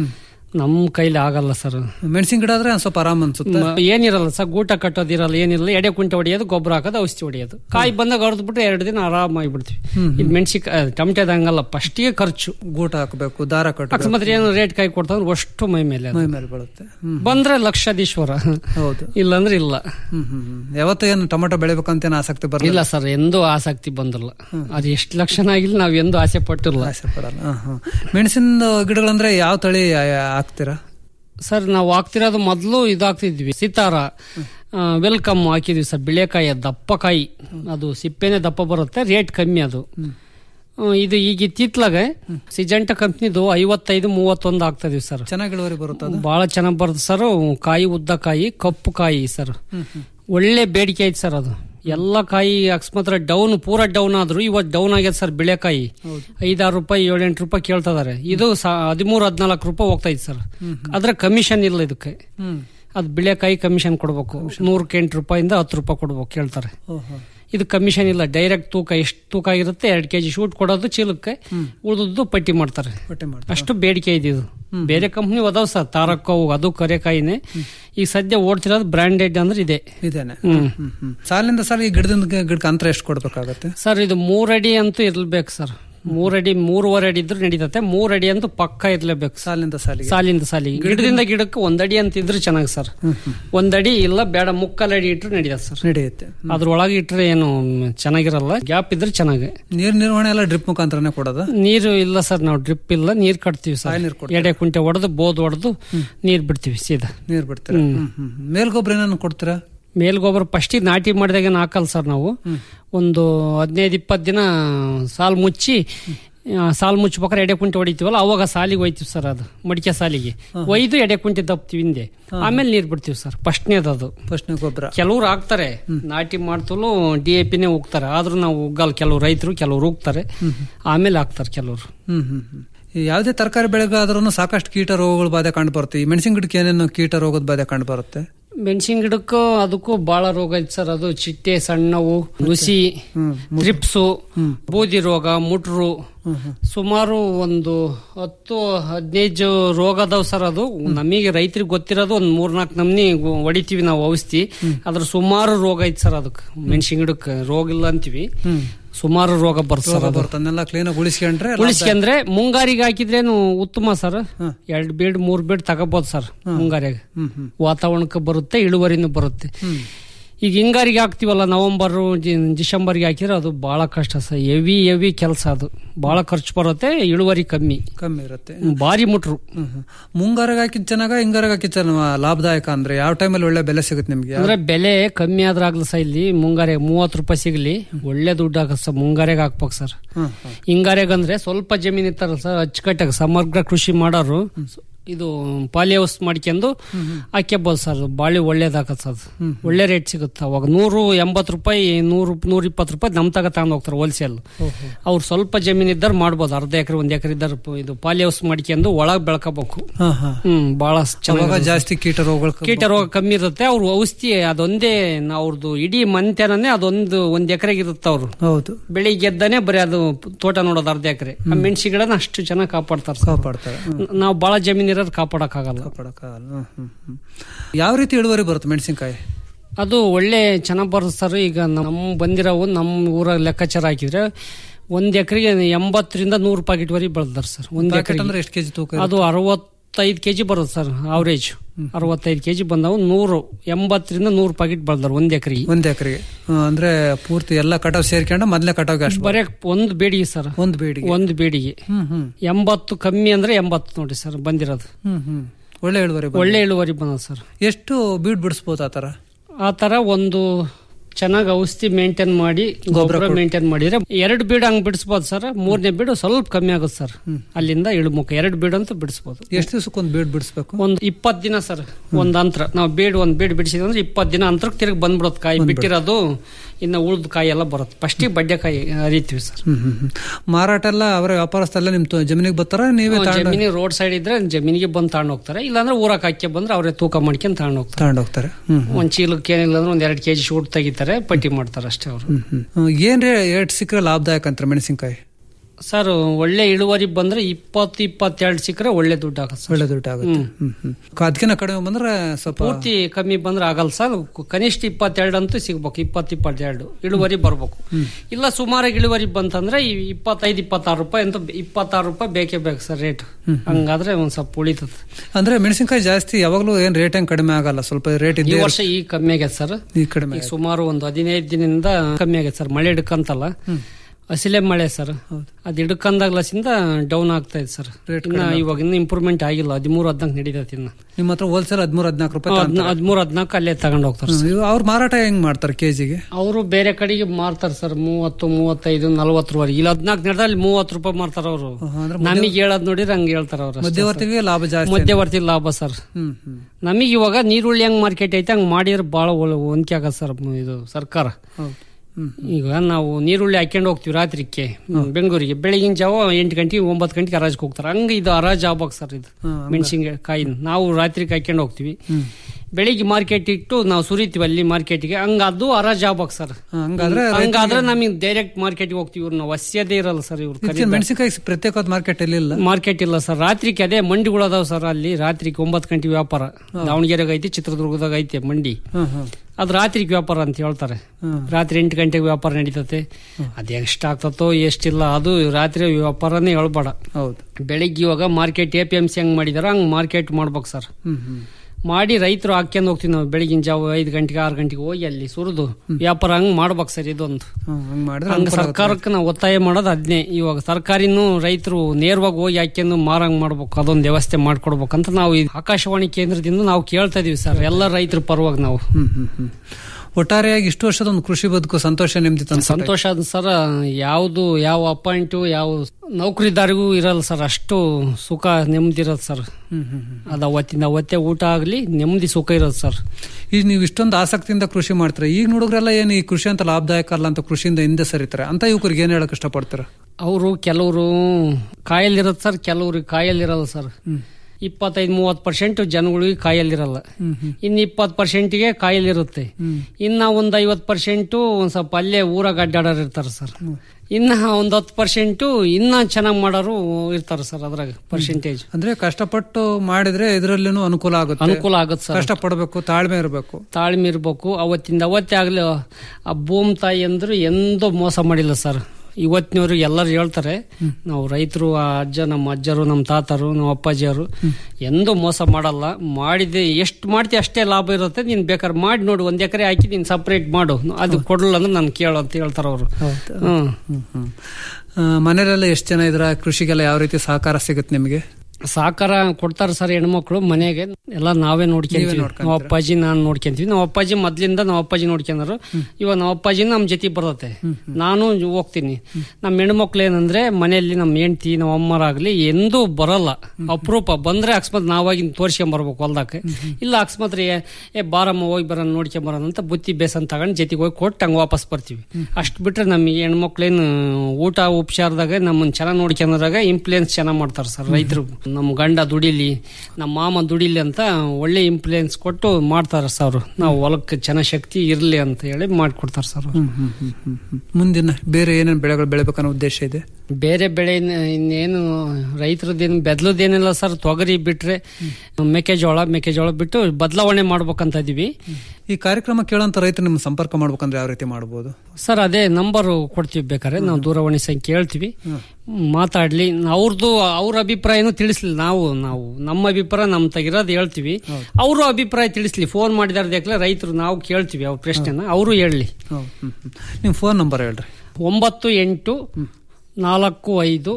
ನಮ್ಮ ಕೈಲಿ ಆಗಲ್ಲ ಸರ್ ಮೆಣಸಿನ ಗಿಡ ಆದ್ರೆ ಒಂದ್ ಸ್ವಲ್ಪ ಆರಾಮ್ ಅನ್ಸುತ್ತೆ ಮ- ಏನಿರಲ್ಲ ಸರ್ ಗೂಟ ಕಟ್ಟೋದಿರಲ್ಲ ಏನಿರಲ್ಲ ಎಡೆ ಕುಂಟೆ ಹೊಡೆಯೋದು ಗೊಬ್ಬರ ಹಾಕೋದು ಔಷಧಿ ಹೊಡೆಯೋದು ಕಾಯಿ ಬಂದಾಗ ಹೊಡೆದು ಬಿಟ್ರೆ ಎರಡು ದಿನ ಆರಾಮಾಗಿ ಬಿಡ್ತೀವಿ ಇದು ಮೆಣಸಿಕಾಯಿ ಟಮಟೆದ ಹಂಗಲ್ಲ ಫಸ್ಟಿಗೆ ಖರ್ಚು ಗೂಟ ಹಾಕಬೇಕು ದಾರ ಕಟ್ಟಬೇಕು ಅಕಸ್ಮಾತ್ ಏನು ರೇಟ್ ಕಾಯಿ ಕೊಡ್ತಾದ್ರೆ ಅಷ್ಟು ಮೈ ಮೇಲೆ ಅದು. ಮೈ ಮೇಲೆ ಬೀಳುತ್ತೆ ಹ್ಮ್ ಬಂದ್ರೆ ಲಕ್ಷಾಧೀಶ್ವರ ಹೌದು ಇಲ್ಲಾಂದ್ರೆ ಇಲ್ಲ ಹ್ಮ್ ಹ್ಮ್ ಹ್ಮ್ ಯಾವತ್ತೂ ಏನು ಟೊಮೆಟೊ ಬೆಳಿಬೇಕಂತ ಏನು ಆಸಕ್ತಿ ಬರಲಿಲ್ಲ ಇಲ್ಲ ಸರ್ ಎಂದೂ ಆಸಕ್ತಿ ಬಂದಿಲ್ಲ ಅದು ಎಷ್ಟು ಲಕ್ಷಣ ಆಗಿಲ್ಲ ನಾವ್ ಎಂದೂ ಆಸೆ ಪಟ್ಟಿಲ್ಲ ಆಸೆ ಪಡಲ್ಲ ಹಾ, ಹಾ. ಮೆಣಸಿನ ಗಿಡಗಳಂದ್ರೆ ಯಾವ ತಳಿ ಆ, ಹಾಕ್ತೀರಾ ಸರ್ ನಾವು ಹಾಕ್ತಿರೋದು ಮೊದಲು ಇದು ಹಾಕ್ತಿದ್ವಿ ಸಿತಾರ ವೆಲ್ಕಮ್ ಹಾಕಿದ್ವಿ ಸರ್ ಬಿಳೆಕಾಯಿ ದಪ್ಪ ಕಾಯಿ ಅದು ಸಿಪ್ಪೆನೆ ದಪ್ಪ ಬರುತ್ತೆ ರೇಟ್ ಕಮ್ಮಿ ಅದು ಆ, ಇದು ಈಗ ಇತ್ತಿತ್ಲಾಗೆ ಸಿಜೆಂಟ ಕಂಪ್ನಿದು ಐವತ್ತೈದು ಮೂವತ್ತೊಂದು ಆಗ್ತಾ ಇದೀವಿ ಸರ್ ಚೆನ್ನಾಗಿ ಇಳುವರಿ ಬರುತ್ತೆ ಅದು ಬಹಳ ಚೆನ್ನಾಗಿ ಬರುತ್ತೆ ಸರ್ ಕಾಯಿ ಉದ್ದ ಕಾಯಿ ಕಪ್ಪು ಕಾಯಿ ಸರ್ ಒಳ್ಳೆ ಬೇಡಿಕೆ ಐತೆ ಸರ್ ಅದು ಎಲ್ಲ ಕಾಯಿ ಅಕಸ್ಮಾತ್ ಡೌನ್ ಪೂರ ಡೌನ್ ಆದ್ರು ಇವತ್ತು ಡೌನ್ ಆಗ್ಯದ ಸರ್ ಬಿಳೆಕಾಯಿ ಐದಾರು ರೂಪಾಯಿ ಏಳೆಂಟು ರೂಪಾಯಿ ಕೇಳ್ತಾ ಇದಾರೆ ಇದು ಹದಿಮೂರು ಹದಿನಾಲ್ಕು ರೂಪಾಯಿ ಹೋಗ್ತಾ ಇದೆ ಸರ್ ಅದ್ರ ಕಮಿಷನ್ ಇಲ್ಲ ಇದಕ್ಕೆ ಹ್ಮ್ ಅದು ಬಿಳೆಕಾಯಿ ಕಮಿಷನ್ ಕೊಡ್ಬೇಕು ನೂರಕ್ಕೆ ಎಂಟು ರೂಪಾಯಿಂದ ಹತ್ತು ರೂಪಾಯಿ ಕೊಡ್ಬೇಕು ಕೇಳ್ತಾರೆ ಓಹೋ ಇದು ಕಮಿಷನ್ ಇಲ್ಲ ಡೈರೆಕ್ಟ್ ತೂಕ ಎಷ್ಟು ತೂಕ ಆಗಿರುತ್ತೆ ಎರಡು ಕೆಜಿ ಶೂಟ್ ಕೊಡೋದು ಚೀಲಕ್ಕೆ ಉಳಿದದ್ದು ಪಟ್ಟಿ ಮಾಡ್ತಾರೆ ಪಟ್ಟಿ ಮಾಡ್ತಾರೆ ಅಷ್ಟು ಬೇಡಿಕೆ ಇದೆ ಇದು ಬೇರೆ ಕಂಪ್ನಿ ಅದಾವ ಸರ್ ತಾರಕ್ಕವು ಅದು ಕರೆಕಾಯಿನೇ ಈಗ ಸದ್ಯ ಓಡ್ತಿರೋದು ಬ್ರಾಂಡೆಡ್ ಅಂದ್ರೆ ಇದೆ ಇದೇನೆ ಹ್ಮ್ ಹ್ಮ್ ಹ್ಮ್ ಸಾಲಿಂದ ಸಾಲ ಈ ಗಿಡದಿಂದ ಗಿ- ಗಿಡಕ್ಕೆ ಅಂತರ ಎಷ್ಟು ಕೊಡ್ಬೇಕಾಗತ್ತೆ ಸರ್ ಇದು ಮೂರಡಿ ಅಂತೂ ಇರ್ಲೇಬೇಕು ಸರ್ ಮೂರಡಿ ಮೂರುವರೆ ಅಡಿ ಇದ್ರೂ ನಡೀತತೆ ಮೂರಡಿ ಅಂತೂ ಪಕ್ಕ ಇರ್ಲೇಬೇಕು ಸರ್ ಸಾಲಿಂದ ಸಾಲಿಗೆ ಸಾಲಿಂದ ಸಾಲಿಗೆ ಗಿಡದಿಂದ ಗಿಡಕ್ಕೆ ಒಂದಡಿ ಅಂತ ಇದ್ರೆ ಚೆನ್ನಾಗಿ ಸರ್ ಒಂದಡಿ ಇಲ್ಲ ಬೇಡ ಮುಕ್ಕಾಲ್ ಅಡಿ ಇಟ್ರು ನಡೀತದೆ ಸರ್ ನಡೆಯುತ್ತೆ ಅದ್ರೊಳಗೆ ಇಟ್ರೆ ಏನು ಚೆನ್ನಾಗಿರಲ್ಲ ಗ್ಯಾಪ್ ಇದ್ರೆ ಚೆನ್ನಾಗಿ ನೀರ್ ನಿರ್ವಹಣೆ ಎಲ್ಲ ಡ್ರಿಪ್ ಮುಖಾಂತರನೇ ಕೊಡೋದ ನೀರು ಇಲ್ಲ ಸರ್ ನಾವು ಡ್ರಿಪ್ ಇಲ್ಲ ನೀರ್ ಕಟ್ತೀವಿ ಸಾಯಿ ಸರ್ ನೀರ್ ಕೊಡ್ತೀರಾ? ಎಡೆ ಕುಂಟೆ ಹೊಡೆದು ಬೋದ್ ಹೊಡೆದು ನೀರ್ ಬಿಡ್ತೀವಿ ಸೀದಾ ನೀರ್ ಬಿಡ್ತೀರಾ ಹ್ಮ್ ಹ್ಮ್ ಮೇಲ್ಗೊಬ್ಬರ ಏನಾನು ಕೊಡ್ತೀರಾ ಮೇಲ್ಗೊಬ್ಬರ ಫಸ್ಟಿಗೆ ನಾಟಿ ಮಾಡಿದಾಗ ಹಾಕಲ್ಲ ಸರ್ ನಾವು ಒಂದು ಹದಿನೈದು ಇಪ್ಪತ್ತು ದಿನ ಸಾಲ್ ಮುಚ್ಚಿ ಆ, ಸಾಲ್ ಮುಚ್ಬೇಕಾದ್ರೆ ಎಡೆ ಕುಂಟೆ ಹೊಡಿತೀವಲ್ಲ ಅವಾಗ ಸಾಲಿಗೆ ಹೋಯ್ತೀವಿ ಸರ್ ಅದು ಮಡಿಕೆ ಸಾಲಿಗೆ ಒಯ್ದು ಎಡೆ ಕುಂಟೆ ದಪ್ತೀವಿ ಹಿಂದೆ ಆಮೇಲೆ ನೀರ್ ಬಿಡ್ತೀವಿ ಸರ್ ಫಸ್ಟ್ನೇದು ಅದು ಫಸ್ಟ್ ಗೊಬ್ಬರ ಕೆಲವ್ರು ಹಾಕ್ತಾರೆ ನಾಟಿ ಮಾಡ್ತಲೂ ಡಿ ಎ ಪಿನೇ ಹೋಗ್ತಾರೆ ಆದ್ರೂ ನಾವು ಹೋಗಲ್ಲ ಕೆಲವು ರೈತರು ಕೆಲವ್ರು ಹೋಗ್ತಾರೆ ಆಮೇಲೆ ಹಾಕ್ತಾರೆ ಕೆಲವರು ಹ್ಮ್ ಹ್ಮ್ ಹ್ಮ್ ಈ ಯಾವುದೇ ತರಕಾರಿ ಬೆಳೆಗಾದ್ರೂ ಸಾಕಷ್ಟು ಕೀಟ ರೋಗಗಳ ಬಾಧೆ ಕಂಡು ಬರುತ್ತೆ ಈ ಮೆಣಸಿನ ಗಿಡಕ್ಕೆ ಏನೇನು ಕೀಟ ರೋಗದ ಬಾಧೆ ಕಂಡು ಬರುತ್ತೆ ಮೆಣಸಿನ ಗಿಡಕ್ಕೂ ಅದಕ್ಕೂ ಬಹಳ ರೋಗ ಐತೆ ಸರ್ ಅದು ಚಿಟ್ಟೆ ಸಣ್ಣವು ನುಸಿ ತ್ರಿಪ್ಸು ಬೂದಿ ರೋಗ ಮುಟ್ರು ಸುಮಾರು ಒಂದು ಹತ್ತು ಹದಿನೈದು ರೋಗ ಅದಾವ್ ಸರ್ ಅದು ನಮಗೆ ರೈತರಿಗೆ ಗೊತ್ತಿರೋದು ಒಂದ್ ಮೂರ್ನಾಲ್ಕು ನಮ್ನಿ ಗೊ- ಹೊಡಿತೀವಿ ನಾವು ಔಷಧಿ ಅದ್ರ ಸುಮಾರು ರೋಗ ಐತೆ ಸರ್ ಅದಕ್ಕೆ ಮೆಣಸಿನ ಗಿಡಕ್ಕೆ ರೋಗ ಇಲ್ಲ ಅಂತೀವಿ ಸುಮಾರು ರೋಗ ಬರ್ತದೆ ಸರ್ ಅದು ಬರುತ್ತೆ ಅದನ್ನೆಲ್ಲ ಕ್ಲೀನಾಗಿ ಉಳಿಸ್ಕೊಂಡ್ರೆ ಉಳಿಸ್ಕೊಂಡ್ರೆ ಮುಂಗಾರಿಗೆ ಹಾಕಿದ್ರೇನು ಉತ್ತಮ ಸರ್ ಎರಡ್ ಬೀಡ್ ಮೂರ್ ಬೀಡ್ ತಗೋಬಹುದು ಸರ್ ಮುಂಗಾರಿಗೆ ಹ್ಮ್ ಹ್ಮ್ ವಾತಾವರಣಕ್ಕೆ ಬರುತ್ತೆ ಇಳುವರಿನೂ ಬರುತ್ತೆ ಈಗ ಹಿಂಗಾರಿಗೆ ಹಾಕ್ತಿವಲ್ಲ ನವೆಂಬರ್ ಡಿಸೆಂಬರ್ಗೆ ಹಾಕಿದ್ರೆ ಅದು ಬಹಳ ಕಷ್ಟ ಸರ್ ಹೆವಿ ಹೆವಿ ಕೆಲಸ ಅದು ಬಹಳ ಖರ್ಚು ಬರುತ್ತೆ ಇಳುವರಿ ಕಮ್ಮಿ ಕಮ್ಮಿ ಇರುತ್ತೆ ಭಾರಿ ಮುಟ್ರು ಹ್ಮ್ ಹ್ಮ್. ಮುಂಗಾರಿಗೆ ಹಾಕಿದ್ ಚೆನ್ನಾಗ ಹಿಂಗಾರಿಗೆ ಹಾಕಿದ್ ಚೆನ್ನಾಗ ಲಾಭದಾಯಕ ಅಂದ್ರೆ ಯಾವ ಟೈಮಲ್ಲಿ ಒಳ್ಳೆ ಬೆಲೆ ಸಿಗುತ್ತೆ ನಿಮ್ಗೆ ಅಂದ್ರೆ ಬೆಲೆ ಕಮ್ಮಿ ಆದ್ರೆ ಆಗ್ಲಿ ಸರ್ ಇಲ್ಲಿ ಮುಂಗಾರೆ ಮೂವತ್ತು ರೂಪಾಯಿ ಸಿಗ್ಲಿ ಒಳ್ಳೆ ದುಡ್ಡು ಆಗತ್ತೆ ಸರ್ ಮುಂಗಾರಿಗೆ ಹಾಕ್ಬೇಕು ಸರ್ ಹ್ಮ್ ಹ್ಮ್. ಹಿಂಗಾರಿಗೆ ಅಂದ್ರೆ ಸ್ವಲ್ಪ ಜಮೀನ್ ಇರ್ತಾರಲ್ಲ ಸರ್ ಅಚ್ಚುಕಟ್ಟಾಗ ಸಮಗ್ರ ಕೃಷಿ ಮಾಡೋರು ಇದು ಪಾಲಿ ಹೌಸ್ ಮಾಡ್ಕೊಂಡು ಹಾಕ್ಯಬೋದು ಸರ್ ಬಾಳಿ ಒಳ್ಳೇದಾಗತ್ತೆ ಸರ್ ಅದು. ಒಳ್ಳೆ ರೇಟ್ ಸಿಗುತ್ತೆ ಅವಾಗ ನೂರು ಎಂಬತ್ತು ರೂಪಾಯಿ ನೂರು ನೂರ ಇಪ್ಪತ್ತು ರೂಪಾಯಿ ನಮ್ ತಗ ತಗೊಂಡ್ ಹೋಗ್ತಾರೆ ಹೋಲ್ಸೇಲ್ ಅವ್ರು ಸ್ವಲ್ಪ ಜಮೀನ್ ಇದ್ದಾರೆ ಮಾಡ್ಬೋದು ಅರ್ಧ ಎಕರೆ ಒಂದ್ ಎಕರೆ ಇದ್ದಾರೆ ಇದು ಪಾಲಿ ಹೌಸ್ ಮಾಡ್ಕೊಂಡು ಒಳಗ್ ಬೆಳ್ಕೋಬೇಕು ಹಾ ಹಾ ಹ್ಮ್ ಬಹಳ ಅವಾಗ ಚೆನ್ನಾಗಿ ಜಾಸ್ತಿ ಕೀಟ ರೋಗಗಳು ಕೀಟ ರೋಗ ಕಮ್ಮಿ ಇರುತ್ತೆ ಅವ್ರು ಔಷಧಿ ಅದೊಂದೇ ನಾ- ಅವ್ರದ್ದು ಇಡೀ ಮಂತ್ಯನೇ ಅದೊಂದು ಒಂದ್ ಎಕರೆಗೆ ಇರುತ್ತೆ ಅವ್ರು ಹೌದು ಬೆಳಿಗ್ಗೆ ಎದ್ದಾನೆ ಬರೀ ಅದು ತೋಟ ನೋಡೋದು ಅರ್ಧ ಎಕರೆ ಆ ಮೆಣಸಿ ಗಿಡನ ಅಷ್ಟು ಚೆನ್ನಾಗಿ ಕಾಪಾಡ್ತಾರೆ ಸರ್. ಕಾಪಾಡ್ತಾರೆ ಹ್ಮ್. ನಾವು ಬಹಳ ಜಮೀನ್ ಇರೋದು ಕಾಪಾಡಕ್ ಆಗಲ್ಲ ಕಾಪಾಡಕ್ಕಾಗಲ್ಲ ಹ್ಮ್, ಹ್ಮ್, ಹ್ಮ್. ಯಾವ ರೀತಿ ಇಳುವರಿ ಬರುತ್ತೆ ಮೆಣಸಿನಕಾಯಿ ಅದು ಒಳ್ಳೆ ಚೆನ್ನಾಗ್ ಬರುತ್ತೆ ಸರ್ ಈಗ ನಮ್ ಬಂದಿರೋವು ನಮ್ಮ ಊರ ಲೆಕ್ಕಾಚಾರ ಹಾಕಿದ್ರೆ ಒಂದ್ ಎಕರೆಗೆ ಎಂಬತ್ತರಿಂದ ನೂರು ಪ್ಯಾಕೆಟ್ ವರೆಗೆ ಬೆಳೆದಾರೆ ಸರ್ ಒಂದ್ ಪ್ಯಾಕೆಟ್ ಎಕರೆ ಅಂದ್ರೆ ಎಷ್ಟು ಕೆಜಿ ತೂಕ ಅದು ಅರವತ್ತೈದು ಕೆಜಿ ಬರುತ್ತೆ ಸರ್ ಅವರೇಜ್ ಅರವತ್ತೈದು ಕೆಜಿ ಬಂದವು ನೂರು ಎಂಬತ್ತರಿಂದ ನೂರು ಪ್ಯಾಕೆಟ್ ಬೆಳೆದಾರೆ ಒಂದ್ ಎಕರೆಗೆ ಒಂದ್ ಎಕರೆಗೆ ಅಂದ್ರೆ ಪೂರ್ತಿ ಎಲ್ಲ ಕಟಾವ್ ಸೇರ್ಕೊಂಡು ಮೊದ್ಲೇ ಕಟಾವ್ಗೆ ಅಷ್ಟು ಬರೇ ಒಂದು ಬೇಡಿಗೆ ಸರ್ ಒಂದ್ ಬೇಡಿಗೆ ಒಂದು ಬೇಡಿಗೆ ಹ್ಮ್ ಹ್ಮ್ ಎಂಬತ್ತು ಕಮ್ಮಿ ಅಂದ್ರೆ ಎಂಬತ್ತು ನೋಡಿ ಸರ್ ಬಂದಿರೋದು ಹ್ಮ್ ಹ್ಮ್ ಒಳ್ಳೆ ಇಳುವರಿ ಬಂದಿದೆ. ಒಳ್ಳೆ ಇಳುವರಿ ಬಂದ ಸರ್ ಎಷ್ಟು ಬೀಡ್ ಬಿಡಿಸ್ಬೋದು ಆತರ ಆ ತರ ಒಂದು ಚೆನ್ನಾಗಿ ಔಷಧಿ ಮೇಂಟೈನ್ ಮಾಡಿ ಗೊಬ್ಬರ ಮೇಂಟೈನ್ ಮಾಡಿದ್ರೆ ಎರಡು ಬೀಡ್ ಹಂಗ್ ಬಿಡಿಸ್ಬೋದು ಸರ್ ಮೂರನೇ ಬೀಡು ಸ್ವಲ್ಪ ಕಮ್ಮಿ ಆಗುತ್ತೆ ಸರ್ ಅಲ್ಲಿಂದ ಇಳುಮುಖ ಎರಡು ಬೀಡ್ ಅಂತೂ ಬಿಡಿಸ್ಬೋದು ಎಷ್ಟು ದಿವಸಕ್ಕೊಂದು ಬೀಡ್ ಬಿಡಿಸ್ಬೇಕು ಒಂದ್ ಇಪ್ಪತ್ ದಿನ ಸರ್ ಒಂದ್ ಅಂತರ ನಾವು ಬೀಡ್ ಒಂದ್ ಬೀಡ್ ಬಿಡಿಸಿದ್ರೆ ಅಂದ್ರೆ ಇಪ್ಪತ್ ದಿನ ಅಂತರಕ್ಕೆ ತಿರುಗಿ ಬಂದ್ಬಿಡುತ್ತೆ ಕಾಯಿ ಬಿಟ್ಟಿರೋದು ಇನ್ನ ಉಳ್ದ ಕಾಯಿ ಎಲ್ಲ ಬರುತ್ತೆ ಫಸ್ಟಿಗೆ ಬಡ್ಡೆಕಾಯಿ ಹರಿತೀವಿ ಸರ್ ಹ್ಮ್ ಹ್ಮ್ ಹ್ಮ್. ಮಾರಾಟ ಎಲ್ಲ ಅವರ ವ್ಯಾಪಾರಸ್ಥೆಲ್ಲ ನಿಮ್ ತ- ಜಮೀನಿಗೆ ಬರ್ತಾರ ನೀವೇ ತಗೊಂಡ್ ಜಮೀನಿಗೆ ರೋಡ್ ಸೈಡ್ ಇದ್ರೆ ಜಮೀನಿಗೆ ಬಂದು ತಗೊಂಡ್ ಹೋಗ್ತಾರೆ ಇಲ್ಲಾಂದ್ರೆ ಊರಕ್ಕೆ ಹಾಕಿ ಬಂದ್ರೆ ಅವರೇ ತೂಕ ಮಾಡ್ಕೊಂಡು ತಗೊಂಡ್ ಹೋಗ್ತಾರೆ ತಗೊಂಡ್ ಹೋಗ್ತಾರೆ ಹ್ಮ್ ಒಂದ್ ಚೀಲಕ್ಕೆ ಏನಿಲ್ಲ ಅಂದ್ರೆ ಒಂದ್ ಎರಡು ಕೆಜಿ ಶೂಟ್ ತೆಗಿತಾರೆ ಪಟ್ಟಿ ಮಾಡ್ತಾರೆ ಅಷ್ಟೇ ಅವರು ಹ್ಮ್ ಹ್ಮ್. ಹ್ಮ್. ಏನ್ ರೇ ರೇಟ್ ಸಿಕ್ಕರೆ ಲಾಭದಾಯಕ ಅಂತಾರೆ ಮೆಣಸಿನಕಾಯಿ ಸರ್ ಒಳ್ಳೆ ಇಳುವರಿ ಬಂದ್ರೆ ಇಪ್ಪತ್ತು ಇಪ್ಪತ್ತೆರಡು ಸಿಕ್ಕರೆ ಒಳ್ಳೆ ದುಡ್ಡು ಆಗುತ್ತೆ ಸರ್ ಒಳ್ಳೆ ದುಡ್ಡು ಆಗುತ್ತೆ ಹ್ಮ್ ಹ್ಮ್ ಅದಕ್ಕಿಂತ ಕಡಿಮೆ ಬಂದ್ರೆ ಸ್ವಲ್ಪ ಪೂರ್ತಿ ಕಮ್ಮಿ ಬಂದ್ರೆ ಆಗಲ್ಲ ಸರ್ ಕನಿಷ್ಠ ಇಪ್ಪತ್ತೆರಡು ಅಂತೂ ಸಿಗ್ಬೇಕು ಇಪ್ಪತ್ತು ಇಪ್ಪತ್ತೆರಡು ಇಳುವರಿ ಬರ್ಬೇಕು ಇಲ್ಲ ಸುಮಾರಾಗಿ ಇಳುವರಿ ಬಂತಂದ್ರೆ ಈ ಇಪ್ಪತ್ತೈದು ಇಪ್ಪತ್ತಾರು ರೂಪಾಯಿ ಅಂತ ಇಪ್ಪತ್ತಾರು ರೂಪಾಯಿ ಬೇಕೇ ಬೇಕು ಸರ್ ರೇಟ್ ಹಂಗಾದ್ರೆ ಒಂದ್ ಸ್ವಲ್ಪ ಉಳಿತದೆ ಅಂದ್ರೆ ಮೆಣಸಿನಕಾಯಿ ಜಾಸ್ತಿ ಯಾವಾಗಲೂ ಏನ್ ರೇಟ್ ಹೆಂಗ್ ಕಡಿಮೆ ಆಗಲ್ಲ ಸ್ವಲ್ಪ ರೇಟ್ ಈ ಇದ್ದೇ ವರ್ಷ ಈಗ ಕಮ್ಮಿ ಆಗೈತೆ ಸರ್ ಈ ಕಡಿಮೆ ಈಗ ಸುಮಾರು ಒಂದು ಹದಿನೈದು ದಿನದಿಂದ ಕಮ್ಮಿ ಆಗೈತೆ ಸರ್ ಮಳೆ ಹಿಡ್ಕಂತಲ್ಲ ಹಸಿಲೆ ಮಳೆ ಸರ್ ಅದು ಹಿಡ್ಕಂದಾಗ್ಲಸಿಂದ ಡೌನ್ ಆಗ್ತಾ ಇದೆ ಸರ್ ಇನ್ನ ಇವಾಗ ಇನ್ನು ಇಂಪ್ರೂವ್ಮೆಂಟ್ ಆಗಿಲ್ಲ ಹದಿಮೂರು ಹದಿನಾಲ್ಕು ನಡೀತೈತಿ ಇನ್ನ ನಿಮ್ಮ ಹತ್ರ ಹೋಲ್ಸೇಲ್ ಹದಿಮೂರು ಹದಿನಾಲ್ಕು ರೂಪಾಯಿ ತಗೊಂತಾರೆ. ಹದಿಮೂರು ಹದಿನಾಲ್ಕು ಅಲ್ಲೇ ತಗೊಂಡ್ ಹೋಗ್ತಾರೆ ಹ್ಮ್. ಇವ್ ಅವ್ರ ಮಾರಾಟ ಹೆಂಗ್ ಮಾಡ್ತಾರೆ ಕೆಜಿಗೆ ಅವರು ಬೇರೆ ಕಡೆಗೆ ಮಾರ್ತಾರೆ ಸರ್ ಮೂವತ್ತು ಮೂವತ್ತೈದು ನಲ್ವತ್ತರವರೆಗೆ ಇಲ್ಲಿ ಹದಿನಾಲ್ಕು ನಡೆದಲ್ಲಿ ಮೂವತ್ತು ರೂಪಾಯಿ ಮಾರ್ತಾರ ಅವರು ಅಂದ್ರೆ ನಮಗೆ ಹೇಳೋದ್ ನೋಡಿದ್ರೆ ಹಂಗೆ ಹೇಳ್ತಾರ ಅವ್ರು ಅಷ್ಟೇ ಮಧ್ಯವರ್ತಿಗೆ ಲಾಭ ಸರ್. ಜಾಸ್ತಿ ಮಧ್ಯವರ್ತಿ ಲಾಭ ಸರ್ ಹ್ಮ್ ಹ್ಮ್ ನಮಗೆ ಇವಾಗ ನೀರುಳ್ಳಿ ಹೆಂಗ್ ಮಾರ್ಕೆಟ್ ಐತೆ ಹಂಗ್ ಮಾಡಿದ್ರೆ ಬಹಳ ಹೊಂದಿಕೆ ಆಗತ್ತೆ ಸರ್ ಇದು ಸರ್ಕಾರ ಹೌದು ಹ್ಮ್ ಈಗ ನಾವು ನೀರುಳ್ಳಿ ಹಾಕೊಂಡು ಹೋಗ್ತೀವಿ ರಾತ್ರಿಕ್ಕೆ ಬೆಂಗಳೂರಿಗೆ ಬೆಳಗಿನ ಜಾವ ಎಂಟು ಗಂಟೆಗೆ ಒಂಬತ್ತು ಗಂಟೆಗೆ ಹರಾಜ್ಗೆ ಹೋಗ್ತಾರೆ ಹಂಗ ಇದು ಹರಾಜ್ ಆಗ್ಬೇಕು ಸರ್ ಇದು ಮೆಣಸಿನಕಾಯಿನ ನಾವು ರಾತ್ರಿಗೆ ಹಾಕೊಂಡು ಹೋಗ್ತೀವಿ ಬೆಳಿಗ್ಗೆ ಮಾರ್ಕೆಟ್ ಇಟ್ಟು ನಾವು ಸುರಿತೀವಿ ಅಲ್ಲಿ ಮಾರ್ಕೆಟ್ಗೆ ಹಂಗ ಅದು ಹರಾಜ್ ಆಗ್ಬೇಕು ಸರ್ ಹಂಗಾದ್ರೆ ಹಂಗಾದ್ರೆ ನಮಗೆ ಡೈರೆಕ್ಟ್ ಮಾರ್ಕೆಟ್ಗೆ ಹೋಗ್ತೀವಿ ಇವ್ರನ್ನ ವಸ್ಯದೇ ಇರಲ್ಲ ಸರ್ ಇವ್ರು ಇದಕ್ಕೆ ಮೆಣಸಿನಕಾಯಿ ಪ್ರತ್ಯೇಕವಾದ ಮಾರ್ಕೆಟ್ ಎಲ್ಲಿಲ್ಲ ಮಾರ್ಕೆಟ್ ಇಲ್ಲ ಸರ್ ರಾತ್ರಿಗೆ ಅದೇ ಮಂಡಿಗಳು ಅದಾವ ಸರ್ ಅಲ್ಲಿ ರಾತ್ರಿಗೆ ಒಂಬತ್ತು ಗಂಟೆ ವ್ಯಾಪಾರ ದಾವಣಗೆರೆಗೆ ಐತಿ ಚಿತ್ರದುರ್ಗದಾಗ ಐತೆ ಮಂಡಿ ಹ್ಮ್ ಹ್ಮ್ ಅದು ರಾತ್ರಿಗೆ ವ್ಯಾಪಾರ ಅಂತ ಹೇಳ್ತಾರೆ ರಾತ್ರಿ ಎಂಟು ಗಂಟೆಗೆ ವ್ಯಾಪಾರ ನಡೀತತೆ ಅದು ಎಷ್ಟು ಆಗ್ತತೋ ಎಷ್ಟಿಲ್ಲ ಅದು ರಾತ್ರಿ ವ್ಯಾಪಾರನೇ ಹೇಳ್ಬೇಡ ಹೌದು ಬೆಳಿಗ್ಗೆ ಇವಾಗ market A P M C ಹೆಂಗ್ ಮಾಡಿದಾರ ಹಂಗ್ ಮಾರ್ಕೆಟ್ ಮಾಡ್ಬೇಕು ಸರ್ ಹ್ಮ್ ಹ್ಮ್ ಮಾಡಿ ರೈತರು ಹಾಕ್ಯಂಡ್ ಹೋಗ್ತೀವಿ ನಾವು ಬೆಳಗಿನ ಜಾವ ಐದು ಗಂಟೆಗೆ ಆರು ಗಂಟೆಗೆ ಹೋಗಿ ಅಲ್ಲಿ ಸುರಿದು ವ್ಯಾಪಾರ ಹಂಗ್ ಮಾಡ್ಬೇಕು ಸರ್ ಇದೊಂದು ಹ್ಮ್, ಹಂಗ್ ಮಾಡಿದ್ರೆ ಹಂಗ ಅನುಕೂಲ ಆಗುತ್ತೆ. ಸರ್ಕಾರಕ್ಕೆ ನಾವು ಒತ್ತಾಯ ಮಾಡೋದು ಅದನ್ನೇ ಇವಾಗ ಸರ್ಕಾರಿನೂ ರೈತರು ನೇರವಾಗಿ ಹೋಗಿ ಹಾಕ್ಯಂದು ಮಾರಂಗ್ ಮಾಡ್ಬೇಕು ಅದೊಂದು ವ್ಯವಸ್ಥೆ ಮಾಡ್ಕೊಡ್ಬೇಕಂತ ನಾವು ಈ ಆಕಾಶವಾಣಿ ಕೇಂದ್ರದಿಂದ ನಾವು ಕೇಳ್ತಾ ಇದೀವಿ ಸರ್ ಎಲ್ಲ ರೈತರ ಪರವಾಗಿ ನಾವು ಹ್ಮ್ ಹ್ಮ್ ಹ್ಮ್ ಒಟ್ಟಾರೆಯಾಗಿ ಇಷ್ಟು ವರ್ಷದ ಒಂದು ಕೃಷಿ ಬದುಕು ಸಂತೋಷ ನೆಮ್ಮದಿ ತಂದು ಸಂತೋಷ ಅದ ಸರ್ ಯಾವುದು ಯಾವ ಅಪಾಯಿಂಟು ಯಾವ ನೌಕರಿದಾರಿಗೂ ಇರಲ್ಲ ಸರ್ ಅಷ್ಟು ಸುಖ ನೆಮ್ಮದಿ ಇರೋದು ಸರ್ ಹ್ಮ್ ಹ್ಮ್ ಹ್ಮ್ ಅದು ಅವತ್ತಿಂದ ಅವತ್ತೇ ಊಟ ಆಗಲಿ ನೆಮ್ಮದಿ ಸುಖ ಇರೋದು ಸರ್ ಈಗ ನೀವು ಇಷ್ಟೊಂದು ಆಸಕ್ತಿಯಿಂದ ಕೃಷಿ ಮಾಡ್ತೀರಾ ಈಗ ನೋಡಿದ್ರೆಲ್ಲ ಏನು ಈ ಕೃಷಿ ಅಂತ ಲಾಭದಾಯಕ ಅಲ್ಲ ಅಂತ ಕೃಷಿಯಿಂದ ಹಿಂದೆ ಸರಿತಾರೆ ಅಂತ ಯುವಕರಿಗೆ ಏನ್ ಹೇಳಕ್ ಇಷ್ಟಪಡ್ತೀರಾ ಅವರು ಕೆಲವರು ಕಾಯಲ್ಲಿರೋದು ಸರ್ ಕೆಲವ್ರಿಗೆ ಕಾಯಲ್ಲಿರಲ್ಲ ಸರ್ ಇಪ್ಪತ್ತೈದು ಮೂವತ್ತು ಪರ್ಸೆಂಟ್ ಜನಗಳಿಗೆ ಕಾಯಲ್ಲಿರಲ್ಲ ಇನ್ನು ಇಪ್ಪತ್ತು ಪರ್ಸೆಂಟ್ಗೆ ಕಾಯಲ್ಲಿರುತ್ತೆ ಇನ್ನ ಒಂದ್ ಐವತ್ತು ಪರ್ಸೆಂಟ್ ಒಂದ್ ಸ್ವಲ್ಪ ಅಲ್ಲೇ ಊರಾಗ ಅಡ್ಡಾಡೋರು ಇರ್ತಾರೆ ಸರ್ ಇನ್ನ ಒಂದ್ ಹತ್ತು ಪರ್ಸೆಂಟ್ ಇನ್ನ ಚೆನ್ನಾಗಿ ಮಾಡೋರು ಇರ್ತಾರೆ ಸರ್ ಅದ್ರಾಗ ಪರ್ಸೆಂಟೇಜ್ ಅಂದ್ರೆ ಕಷ್ಟಪಟ್ಟು ಮಾಡಿದ್ರೆ ಇದರಲ್ಲಿನೂ ಅನುಕೂಲ ಆಗುತ್ತೆ ಅನುಕೂಲ ಆಗುತ್ತೆ ಸರ್ ಕಷ್ಟ ಪಡಬೇಕು ತಾಳ್ಮೆ ಇರಬೇಕು ತಾಳ್ಮೆ ಇರ್ಬೇಕು ಅವತ್ತಿಂದ ಅವತ್ತೇ ಆಗ್ಲಿ ಆ ಭೂಮಿ ತಾಯಿ ಅಂದ್ರು ಎಂದೂ ಮೋಸ ಮಾಡಿಲ್ಲ ಸರ್ ಇವತ್ತಿನವ್ರು ಎಲ್ಲರೂ ಹೇಳ್ತಾರೆ ನಾವು ರೈತರು ಆ ಅಜ್ಜ ನಮ್ಮ ಅಜ್ಜರು ನಮ್ಮ ತಾತರು ನಮ್ಮ ಅಪ್ಪಾಜಿಯವರು ಎಂದೂ ಮೋಸ ಮಾಡಲ್ಲ ಮಾಡಿದೆ ಎಷ್ಟು ಮಾಡ್ತೀವಿ ಅಷ್ಟೇ ಲಾಭ ಇರುತ್ತೆ ನೀನ್ ಬೇಕಾದ್ರೆ ಮಾಡಿ ನೋಡು ಒಂದ್ ಎಕರೆ ಹಾಕಿ ನೀನ್ ಸಪ್ರೇಟ್ ಮಾಡು ಅದು ಕೊಡಲ್ಲ ಅಂದ್ರೆ ನಾನು ಕೇಳು ಅಂತ ಹೇಳ್ತಾರ ಅವರು ಹ್ಮ್ ಹ್ಮ್ ಹ್ಮ್ ಆ, ಮನೇಲೆಲ್ಲ ಎಷ್ಟು ಜನ ಇದ್ರ ಕೃಷಿಗೆಲ್ಲ ಯಾವ ರೀತಿ ಸಹಕಾರ ಸಿಗುತ್ತೆ ನಿಮಗೆ ಸಹಕಾರ ಕೊಡ್ತಾರ ಸರ್ ಹೆಣ್ಮಕ್ಳು ಮನೆಗೆ ಎಲ್ಲ ನಾವೇ ನೋಡ್ಕೊಂತೀವಿ ನಮ್ಮ ಅಪ್ಪಾಜಿ ನಾನು ನೋಡ್ಕೊಂತೀವಿ ನಮ್ಮ ಅಪ್ಪಾಜಿ ಮೊದ್ಲಿಂದ ನಮ್ಮ ಅಪ್ಪಾಜಿ ನೋಡ್ಕೊಂಡ್ರು ಇವಾಗ ನಮ್ಮ ಅಪ್ಪಾಜಿ ನಮ್ಮ ಜೊತೆ ಬರ್ತತೆ ನಾನು ಹೋಗ್ತೀನಿ ನಮ್ಮ ಹೆಣ್ಮಕ್ಳು ಏನಂದ್ರೆ ಮನೆಯಲ್ಲಿ ನಮ್ಮ ಹೆಂಡತಿ ನಮ್ಮ ಅಮ್ಮರಾಗ್ಲಿ ಎಂದೂ ಬರಲ್ಲ ಅಪರೂಪ ಬಂದ್ರೆ ಅಕಸ್ಮಾತ್ ನಾವಾಗಿ ತೋರ್ಸ್ಕೊಂಡ್ ಬರ್ಬೇಕು ಹೊಲ್ದಕ್ಕೆ ಇಲ್ಲ ಅಕಸ್ಮಾತ್ ರೀ ಏ ಬಾರಮ್ಮ ಹೋಗಿ ಬರೋಣ ನೋಡ್ಕೊಂಡ್ ಬರೋಣ ಅಂತ ಬುತ್ತಿ ಬೇಸನ್ ತಗೊಂಡು ಜೊತೆಗೆ ಹೋಗಿ ಕೊಟ್ಟು ಹಂಗೆ ವಾಪಸ್ ಬರ್ತೀವಿ ಅಷ್ಟು ಬಿಟ್ರೆ ನಮ್ಮ ಹೆಣ್ಮಕ್ಳೇನು ಊಟ ಉಪಚಾರದಾಗ ನಮ್ಮನ್ನ ಚೆನ್ನಾಗಿ ನೋಡ್ಕೊಂಡಾಗ ಇಂಪ್ಲೂಯೆನ್ಸ್ ಚೆನ್ನಾಗಿ ಮಾಡ್ತಾರೆ ಸರ್ ರೈತರು ನಮ್ಮ ಗಂಡ ದುಡಿಲಿ ನಮ್ಮ ಮಾಮ ದುಡಿಲಿ ಅಂತ ಒಳ್ಳೆ ಇಂಪ್ಲೂಯೆನ್ಸ್ ಕೊಟ್ಟು ಮಾಡ್ತಾರೆ ಸರ್ ಅವರು ನಾವು ಹೊಲಕ್ಕೆ ಚೆನ್ನಾಗಿ ಶಕ್ತಿ ಇರಲಿ ಅಂತ ಹೇಳಿ ಮಾಡ್ಕೊಡ್ತಾರೆ ಸರ್ ಅವ್ರು. ಹ್ಮ್ ಹ್ಮ್ ಹ್ಮ್ ಹ್ಮ್ ಹ್ಮ್. ಮುಂದಿನ ಬೇರೆ ಏನೇನು ಬೆಳೆಗಳು ಬೆಳಿಬೇಕನ್ನೋ ಉದ್ದೇಶ ಇದೆ ಬೇರೆ ಬೆಳೆ ಇನ್ನ- ಇನ್ನೇನು ರೈತರದ್ದೇನು ಬೆದ್ಲದೇನಿಲ್ಲ ಸರ್ ತೊಗರಿ ಬಿಟ್ರೆ ಮೆಕ್ಕೆಜೋಳ ಮೆಕ್ಕೆಜೋಳ ಬಿಟ್ಟು ಬದಲಾವಣೆ ಮಾಡ್ಬೇಕಂತ ಇದೀವಿ ಈ ಕಾರ್ಯಕ್ರಮ ಕೇಳೋಂತ ರೈತರು ನಿಮ್ಮ ಸಂಪರ್ಕ ಮಾಡ್ಬೇಕಂದ್ರೆ ಯಾವ ರೀತಿ ಮಾಡ್ಬೋದು ಸರ್ ಅದೇ ನಂಬರ್ ಕೊಡ್ತೀವಿ ಬೇಕಾದ್ರೆ ನಾವು ದೂರವಾಣಿ ಸಂಖ್ಯೆ ಹೇಳ್ತೀವಿ ಮಾತಾಡ್ಲಿ ಅವ್ರದ್ದು ಅವ್ರ ಅಭಿಪ್ರಾಯನೂ ತಿಳಿಸ್ಲಿ ನಾವು ನಾವು ನಮ್ಮ ಅಭಿಪ್ರಾಯ ನಮ್ ತಗಿರೋದು ಹೇಳ್ತೀವಿ ಅವರು ಅಭಿಪ್ರಾಯ ತಿಳಿಸ್ಲಿ ಫೋನ್ ಮಾಡಿದಾರ್ದೇಕ್ಲೆ ರೈತರು ನಾವು ಕೇಳ್ತೀವಿ ಅವ್ರ ಪ್ರಶ್ನೆನ ಅವರು ಹೇಳಲಿ ಹೌದು ಹ್ಮ್ ಹ್ಮ್. ನಿಮ್ಮ ಫೋನ್ ನಂಬರ್ ಹೇಳ್ರಿ ಒಂಬತ್ತು ಎಂಟು ನಾಲ್ಕು ಐದು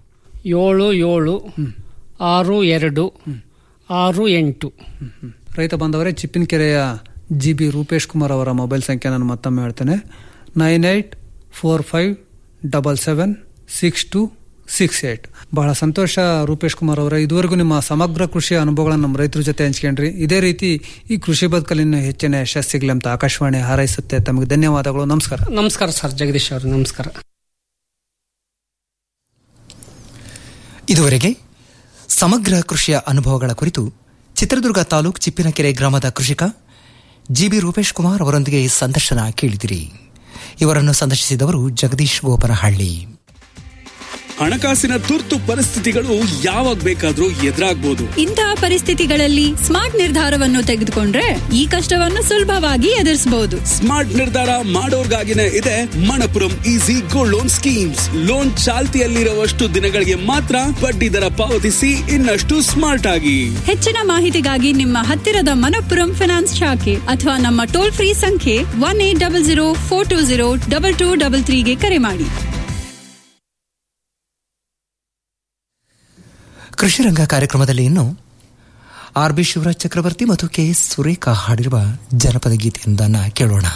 ಏಳು ಏಳು ಆರು ಎರಡು ಆರು ಎಂಟು ರೈತ ಬಾಂಧವರೇ ಚಿಪ್ಪಿನಕೆರೆಯ ಜಿ ಬಿ ರೂಪೇಶ್ ಕುಮಾರ್ ಅವರ ಮೊಬೈಲ್ ಸಂಖ್ಯೆ ನಾನು ಮತ್ತೊಮ್ಮೆ ಹೇಳ್ತೇನೆ nine eight four five double seven six two six eight ಬಹಳ ಸಂತೋಷ ರೂಪೇಶ್ ಕುಮಾರ್ ಅವರೇ ಇದುವರೆಗೂ ನಿಮ್ಮ ಸಮಗ್ರ ಕೃಷಿಯ ಅನುಭವಗಳನ್ನು ನಮ್ಮ ರೈತರ ಜೊತೆ ಹಂಚ್ಕೊಂಡ್ರಿ ಇದೇ ರೀತಿ ಈ ಕೃಷಿ ಬದುಕಲ್ಲಿ ಇನ್ನೂ ಹೆಚ್ಚಿನ ಯಶಸ್ಸು ಸಿಗ್ಲಿ ಅಂತ ಆಕಾಶವಾಣಿ ಹಾರೈಸುತ್ತೆ ತಮಗೆ ಧನ್ಯವಾದಗಳು ನಮಸ್ಕಾರ ನಮಸ್ಕಾರ ಸರ್ ಜಗದೀಶ್ ಅವರು ನಮಸ್ಕಾರ ಇದುವರೆಗೆ ಸಮಗ್ರ ಕೃಷಿಯ ಅನುಭವಗಳ ಕುರಿತು ಚಿತ್ರದುರ್ಗ ತಾಲೂಕ್ ಚಿಪ್ಪಿನಕೆರೆ ಗ್ರಾಮದ ಕೃಷಿಕ ಜಿಬಿ ರೂಪೇಶ್ ಕುಮಾರ್ ಅವರೊಂದಿಗೆ ಸಂದರ್ಶನ ಕೇಳಿದಿರಿ ಇವರನ್ನು ಸಂದರ್ಶಿಸಿದವರು ಜಗದೀಶ್ ಗೋಪನಹಳ್ಳಿ ಹಣಕಾಸಿನ ತುರ್ತು ಪರಿಸ್ಥಿತಿಗಳು ಯಾವಾಗ ಬೇಕಾದ್ರೂ ಎದುರಾಗ್ಬೋದು ಇಂತಹ ಪರಿಸ್ಥಿತಿಗಳಲ್ಲಿ ಸ್ಮಾರ್ಟ್ ನಿರ್ಧಾರವನ್ನು ತೆಗೆದುಕೊಂಡ್ರೆ ಈ ಕಷ್ಟವನ್ನು ಸುಲಭವಾಗಿ ಎದುರಿಸಬಹುದು ಸ್ಮಾರ್ಟ್ ನಿರ್ಧಾರ ಮಾಡೋರ್ಗಾಗಿನೇ ಇದೆ Manappuram easy gold loan schemes loan ಚಾಲ್ತಿಯಲ್ಲಿರುವಷ್ಟು ದಿನಗಳಿಗೆ ಮಾತ್ರ ಬಡ್ಡಿ ದರ ಪಾವತಿಸಿ ಇನ್ನಷ್ಟು ಸ್ಮಾರ್ಟ್ ಆಗಿ ಹೆಚ್ಚಿನ ಮಾಹಿತಿಗಾಗಿ ನಿಮ್ಮ ಹತ್ತಿರದ ಮನಪ್ಪುರಂ ಫಿನಾನ್ಸ್ ಶಾಖೆ ಅಥವಾ ನಮ್ಮ ಟೋಲ್ ಫ್ರೀ ಸಂಖ್ಯೆ one eight double zero four two zero double two double ತ್ರೀಗೆ ಕರೆ ಮಾಡಿ ಕೃಷಿರಂಗ ಕಾರ್ಯಕ್ರಮದಲ್ಲಿ ಇನ್ನು ಆರ್ ಬಿ ಶಿವರಾಜ್ ಚಕ್ರವರ್ತಿ ಮತ್ತು ಕೆ ಎಸ್ ಸುರೇಖಾ ಹಾಡಿರುವ ಜನಪದ ಗೀತೆಯೊಂದನ್ನು ಕೇಳೋಣ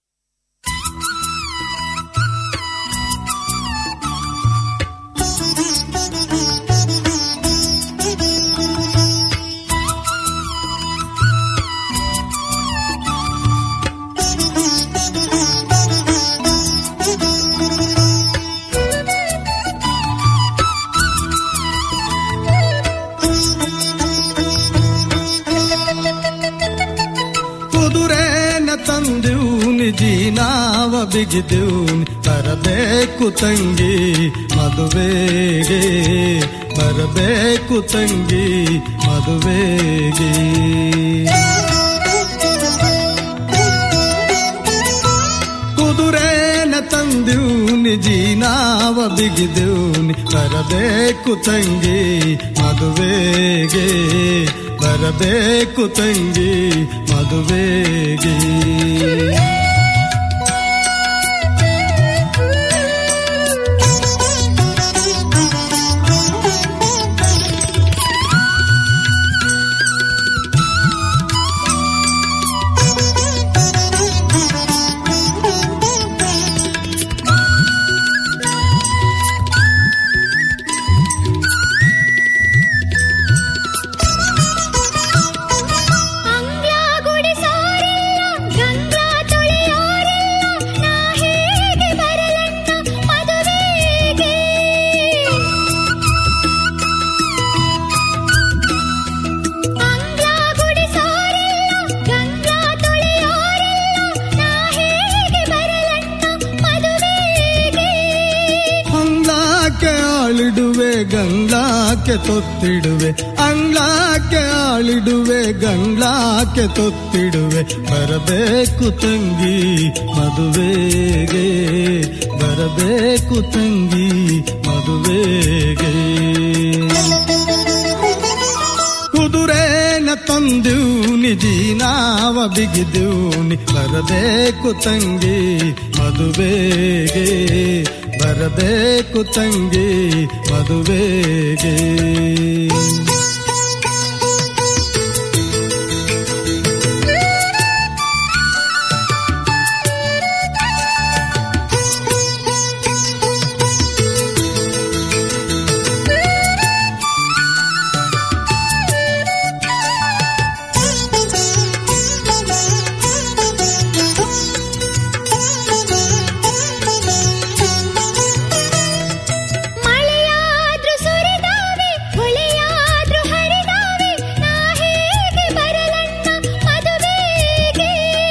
ಕುದುರೆನ ತಂದೂನಿ ಜೀನಾವ ಬಿಗಿದೂನಿ ಬರಬೇಕು ತಂಗಿ ಮದುವೆಗೆ ಬರಬೇಕು ತಂಗಿ ಮದುವೆಗೆ ಕುದುರೆನ ತಂದೂನಿ ಜೀನಾವ ಬಿಗಿದೂನಿ ಬರಬೇಕು ತಂಗಿ ಮದುವೆಗೆ ಬರಬೇಕು ತಂಗಿ ಮದುವೆಗೆ ಅಂಗ್ಲ ಗುಡಿಸೋರಿಲ್ಲ ಗಂಗಾ ತೊಳೆಯೋರಿಲ್ಲ ನಾ ಹೇಗೆ ಬರಲಣ್ಣ ಮದುವೆಗೆ ಅಂಗ್ಲ ಗುಡಿಸೋರಿಲ್ಲ ಗಂಗಾ ತೊಳೆಯೋರಿಲ್ಲ ನಾ ಹೇಗೆ ಬರಲಣ್ಣ ಮದುವೆಗೆ ಅಂಗ್ಲಾಕ್ಕೆ ಆಳಿಡುವೆ ಗಂಗ್ಲಾಕ್ಕೆ ತೊತ್ತಿಡುವೆ ಅಂಗ್ಲಾಕ್ಕೆ ಆಳಿಡುವೆ ಗಂಗ್ಲಾಕ್ಕೆ ತೊತ್ತಿಡುವೆ ಬರಬೇಕು ತಂಗಿ ಮದುವೆಗೆ ಬರಬೇಕು ತಂಗಿ ಮದುವೆಗೆ ಕುದುರೆನ ತಂದೂನಿ ಜೀನಾವ ಬಿಗಿದೂನಿ ಬರಬೇಕು ತಂಗಿ ಮದುವೆಗೆ ಬರಬೇಕು ತಂಗಿ ಮದುವೆಗೆ ಮಳೆಯಾದ್ರೂ ಸುರಿದಾವೆ ಹೊಳೆಯಾದ್ರೂ ಹರಿದಾವೆ ನಾ ಹೇಗೆ ಬರಲಣ್ಣ ಮದುವೆಗೆ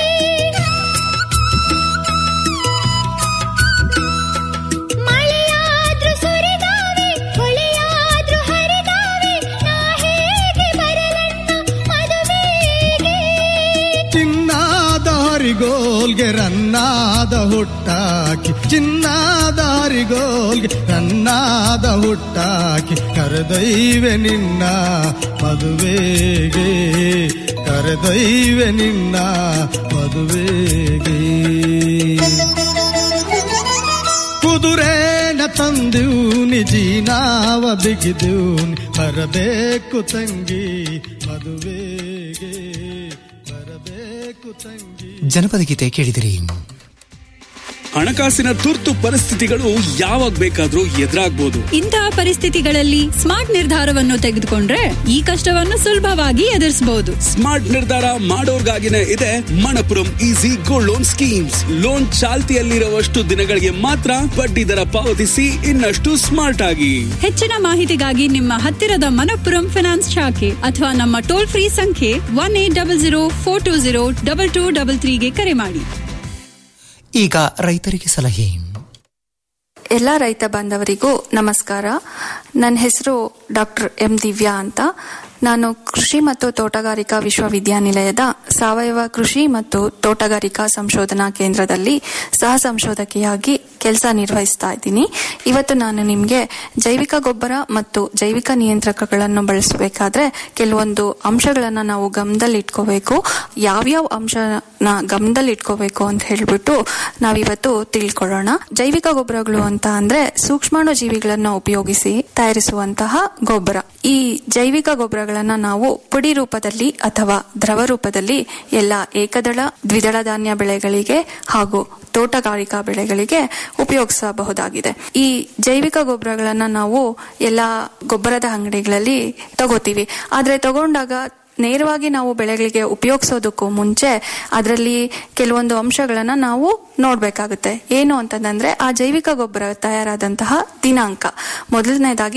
ಮಳೆಯಾದ್ರೂ ಸುರಿದಾವೆ ಹೊಳೆಯಾದ್ರೂ ಹರಿದಾವೆ ನಾ ಹೇಗೆ ಬರಲಣ್ಣ ಮದುವೆಗೆ ಚಿನ್ನಾದ ಹರಿಗೋಲ್ಗೆ ರನ್ನಾದ ಹುಟ್ಟಾಕಿ ಚಿನ್ನಾದ ಹರಿಗೋಲ್ಗೆ ರನ್ನಾದ ಹುಟ್ಟಾಕಿ ಕರೆದೈವೆ ನಿನ್ನ ಮದುವೆಗೆ ಕರೆದೈವೆ ನಿನ್ನ ಮದುವೆಗೆ ಕುದುರೆನ ತಂದೂನಿ ಜೀನಾವ ಬಿಗಿದೂನಿ ಬರಬೇಕು ತಂಗಿ ಮದುವೆಗೆ ಬರಬೇಕು ತಂಗಿ ಜನಪದ ಗೀತೆ ಕೇಳಿದಿರಿ ಹಣಕಾಸಿನ ತುರ್ತು ಪರಿಸ್ಥಿತಿಗಳು ಯಾವಾಗ ಬೇಕಾದ್ರೂ ಎದುರಾಗ್ಬೋದು ಇಂತಹ ಪರಿಸ್ಥಿತಿಗಳಲ್ಲಿ ಸ್ಮಾರ್ಟ್ ನಿರ್ಧಾರವನ್ನು ತೆಗೆದುಕೊಂಡ್ರೆ ಈ ಕಷ್ಟವನ್ನು ಸುಲಭವಾಗಿ ಎದುರಿಸಬಹುದು ಸ್ಮಾರ್ಟ್ ನಿರ್ಧಾರ ಮಾಡೋರ್ಗಾಗಿನೇ ಇದೆ Manappuram easy gold loan schemes loan ಚಾಲ್ತಿಯಲ್ಲಿರುವಷ್ಟು ದಿನಗಳಿಗೆ ಮಾತ್ರ ಬಡ್ಡಿ ದರ ಪಾವತಿಸಿ ಇನ್ನಷ್ಟು ಸ್ಮಾರ್ಟ್ ಆಗಿ ಹೆಚ್ಚಿನ ಮಾಹಿತಿಗಾಗಿ ನಿಮ್ಮ ಹತ್ತಿರದ ಮನಪ್ಪುರಂ ಫಿನಾನ್ಸ್ ಶಾಖೆ ಅಥವಾ ನಮ್ಮ ಟೋಲ್ ಫ್ರೀ ಸಂಖ್ಯೆ one eight double zero four two zero double two double ತ್ರೀಗೆ ಕರೆ ಮಾಡಿ ಈಗ ರೈತರಿಗೆ ಸಲಹೆ ಎಲ್ಲ ರೈತ ಬಾಂಧವರಿಗೂ ನಮಸ್ಕಾರ ನನ್ನ ಹೆಸರು ಡಾಕ್ಟರ್ ಎಂ ದಿವ್ಯಾ ಅಂತ ನಾನು ಕೃಷಿ ಮತ್ತು ತೋಟಗಾರಿಕಾ ವಿಶ್ವವಿದ್ಯಾನಿಲಯದ ಸಾವಯವ ಕೃಷಿ ಮತ್ತು ತೋಟಗಾರಿಕಾ ಸಂಶೋಧನಾ ಕೇಂದ್ರದಲ್ಲಿ ಸಹ ಸಂಶೋಧಕಿಯಾಗಿ ಕೆಲಸ ನಿರ್ವಹಿಸ್ತಾ ಇದ್ದೀನಿ ಇವತ್ತು ನಾನು ನಿಮಗೆ ಜೈವಿಕ ಗೊಬ್ಬರ ಮತ್ತು ಜೈವಿಕ ನಿಯಂತ್ರಕಗಳನ್ನು ಬಳಸಬೇಕಾದ್ರೆ ಕೆಲವೊಂದು ಅಂಶಗಳನ್ನು ನಾವು ಗಮನದಲ್ಲಿ ಇಟ್ಕೋಬೇಕು ಯಾವ್ಯಾವ ಅಂಶನ ಗಮನದಲ್ಲಿ ಇಟ್ಕೋಬೇಕು ಅಂತ ಹೇಳ್ಬಿಟ್ಟು ನಾವಿವತ್ತು ತಿಳ್ಕೊಳ್ಳೋಣ ಜೈವಿಕ ಗೊಬ್ಬರಗಳು ಅಂತ ಅಂದ್ರೆ ಸೂಕ್ಷ್ಮಾಣು ಜೀವಿಗಳನ್ನ ಉಪಯೋಗಿಸಿ ತಯಾರಿಸುವಂತಹ ಗೊಬ್ಬರ ಈ ಜೈವಿಕ ಗೊಬ್ಬರಗಳನ್ನ ನಾವು ಪುಡಿ ರೂಪದಲ್ಲಿ ಅಥವಾ ದ್ರವ ರೂಪದಲ್ಲಿ ಎಲ್ಲ ಏಕದಳ ದ್ವಿದಳ ಧಾನ್ಯ ಬೆಳೆಗಳಿಗೆ ಹಾಗೂ ತೋಟಗಾರಿಕಾ ಬೆಳೆಗಳಿಗೆ ಉಪಯೋಗಿಸಬಹುದಾಗಿದೆ ಈ ಜೈವಿಕ ಗೊಬ್ಬರಗಳನ್ನ ನಾವು ಎಲ್ಲ ಗೊಬ್ಬರದ ಅಂಗಡಿಗಳಲ್ಲಿ ತಗೋತೀವಿ ಆದ್ರೆ ತಗೊಂಡಾಗ ನೇರವಾಗಿ ನಾವು ಬೆಳೆಗಳಿಗೆ ಉಪಯೋಗಿಸೋದಕ್ಕೂ ಮುಂಚೆ ಅದರಲ್ಲಿ ಕೆಲವೊಂದು ಅಂಶಗಳನ್ನ ನಾವು ನೋಡ್ಬೇಕಾಗುತ್ತೆ ಏನು ಅಂತಂದ್ರೆ ಆ ಜೈವಿಕ ಗೊಬ್ಬರ ತಯಾರಾದಂತಹ ದಿನಾಂಕ ಮೊದಲನೇದಾಗಿ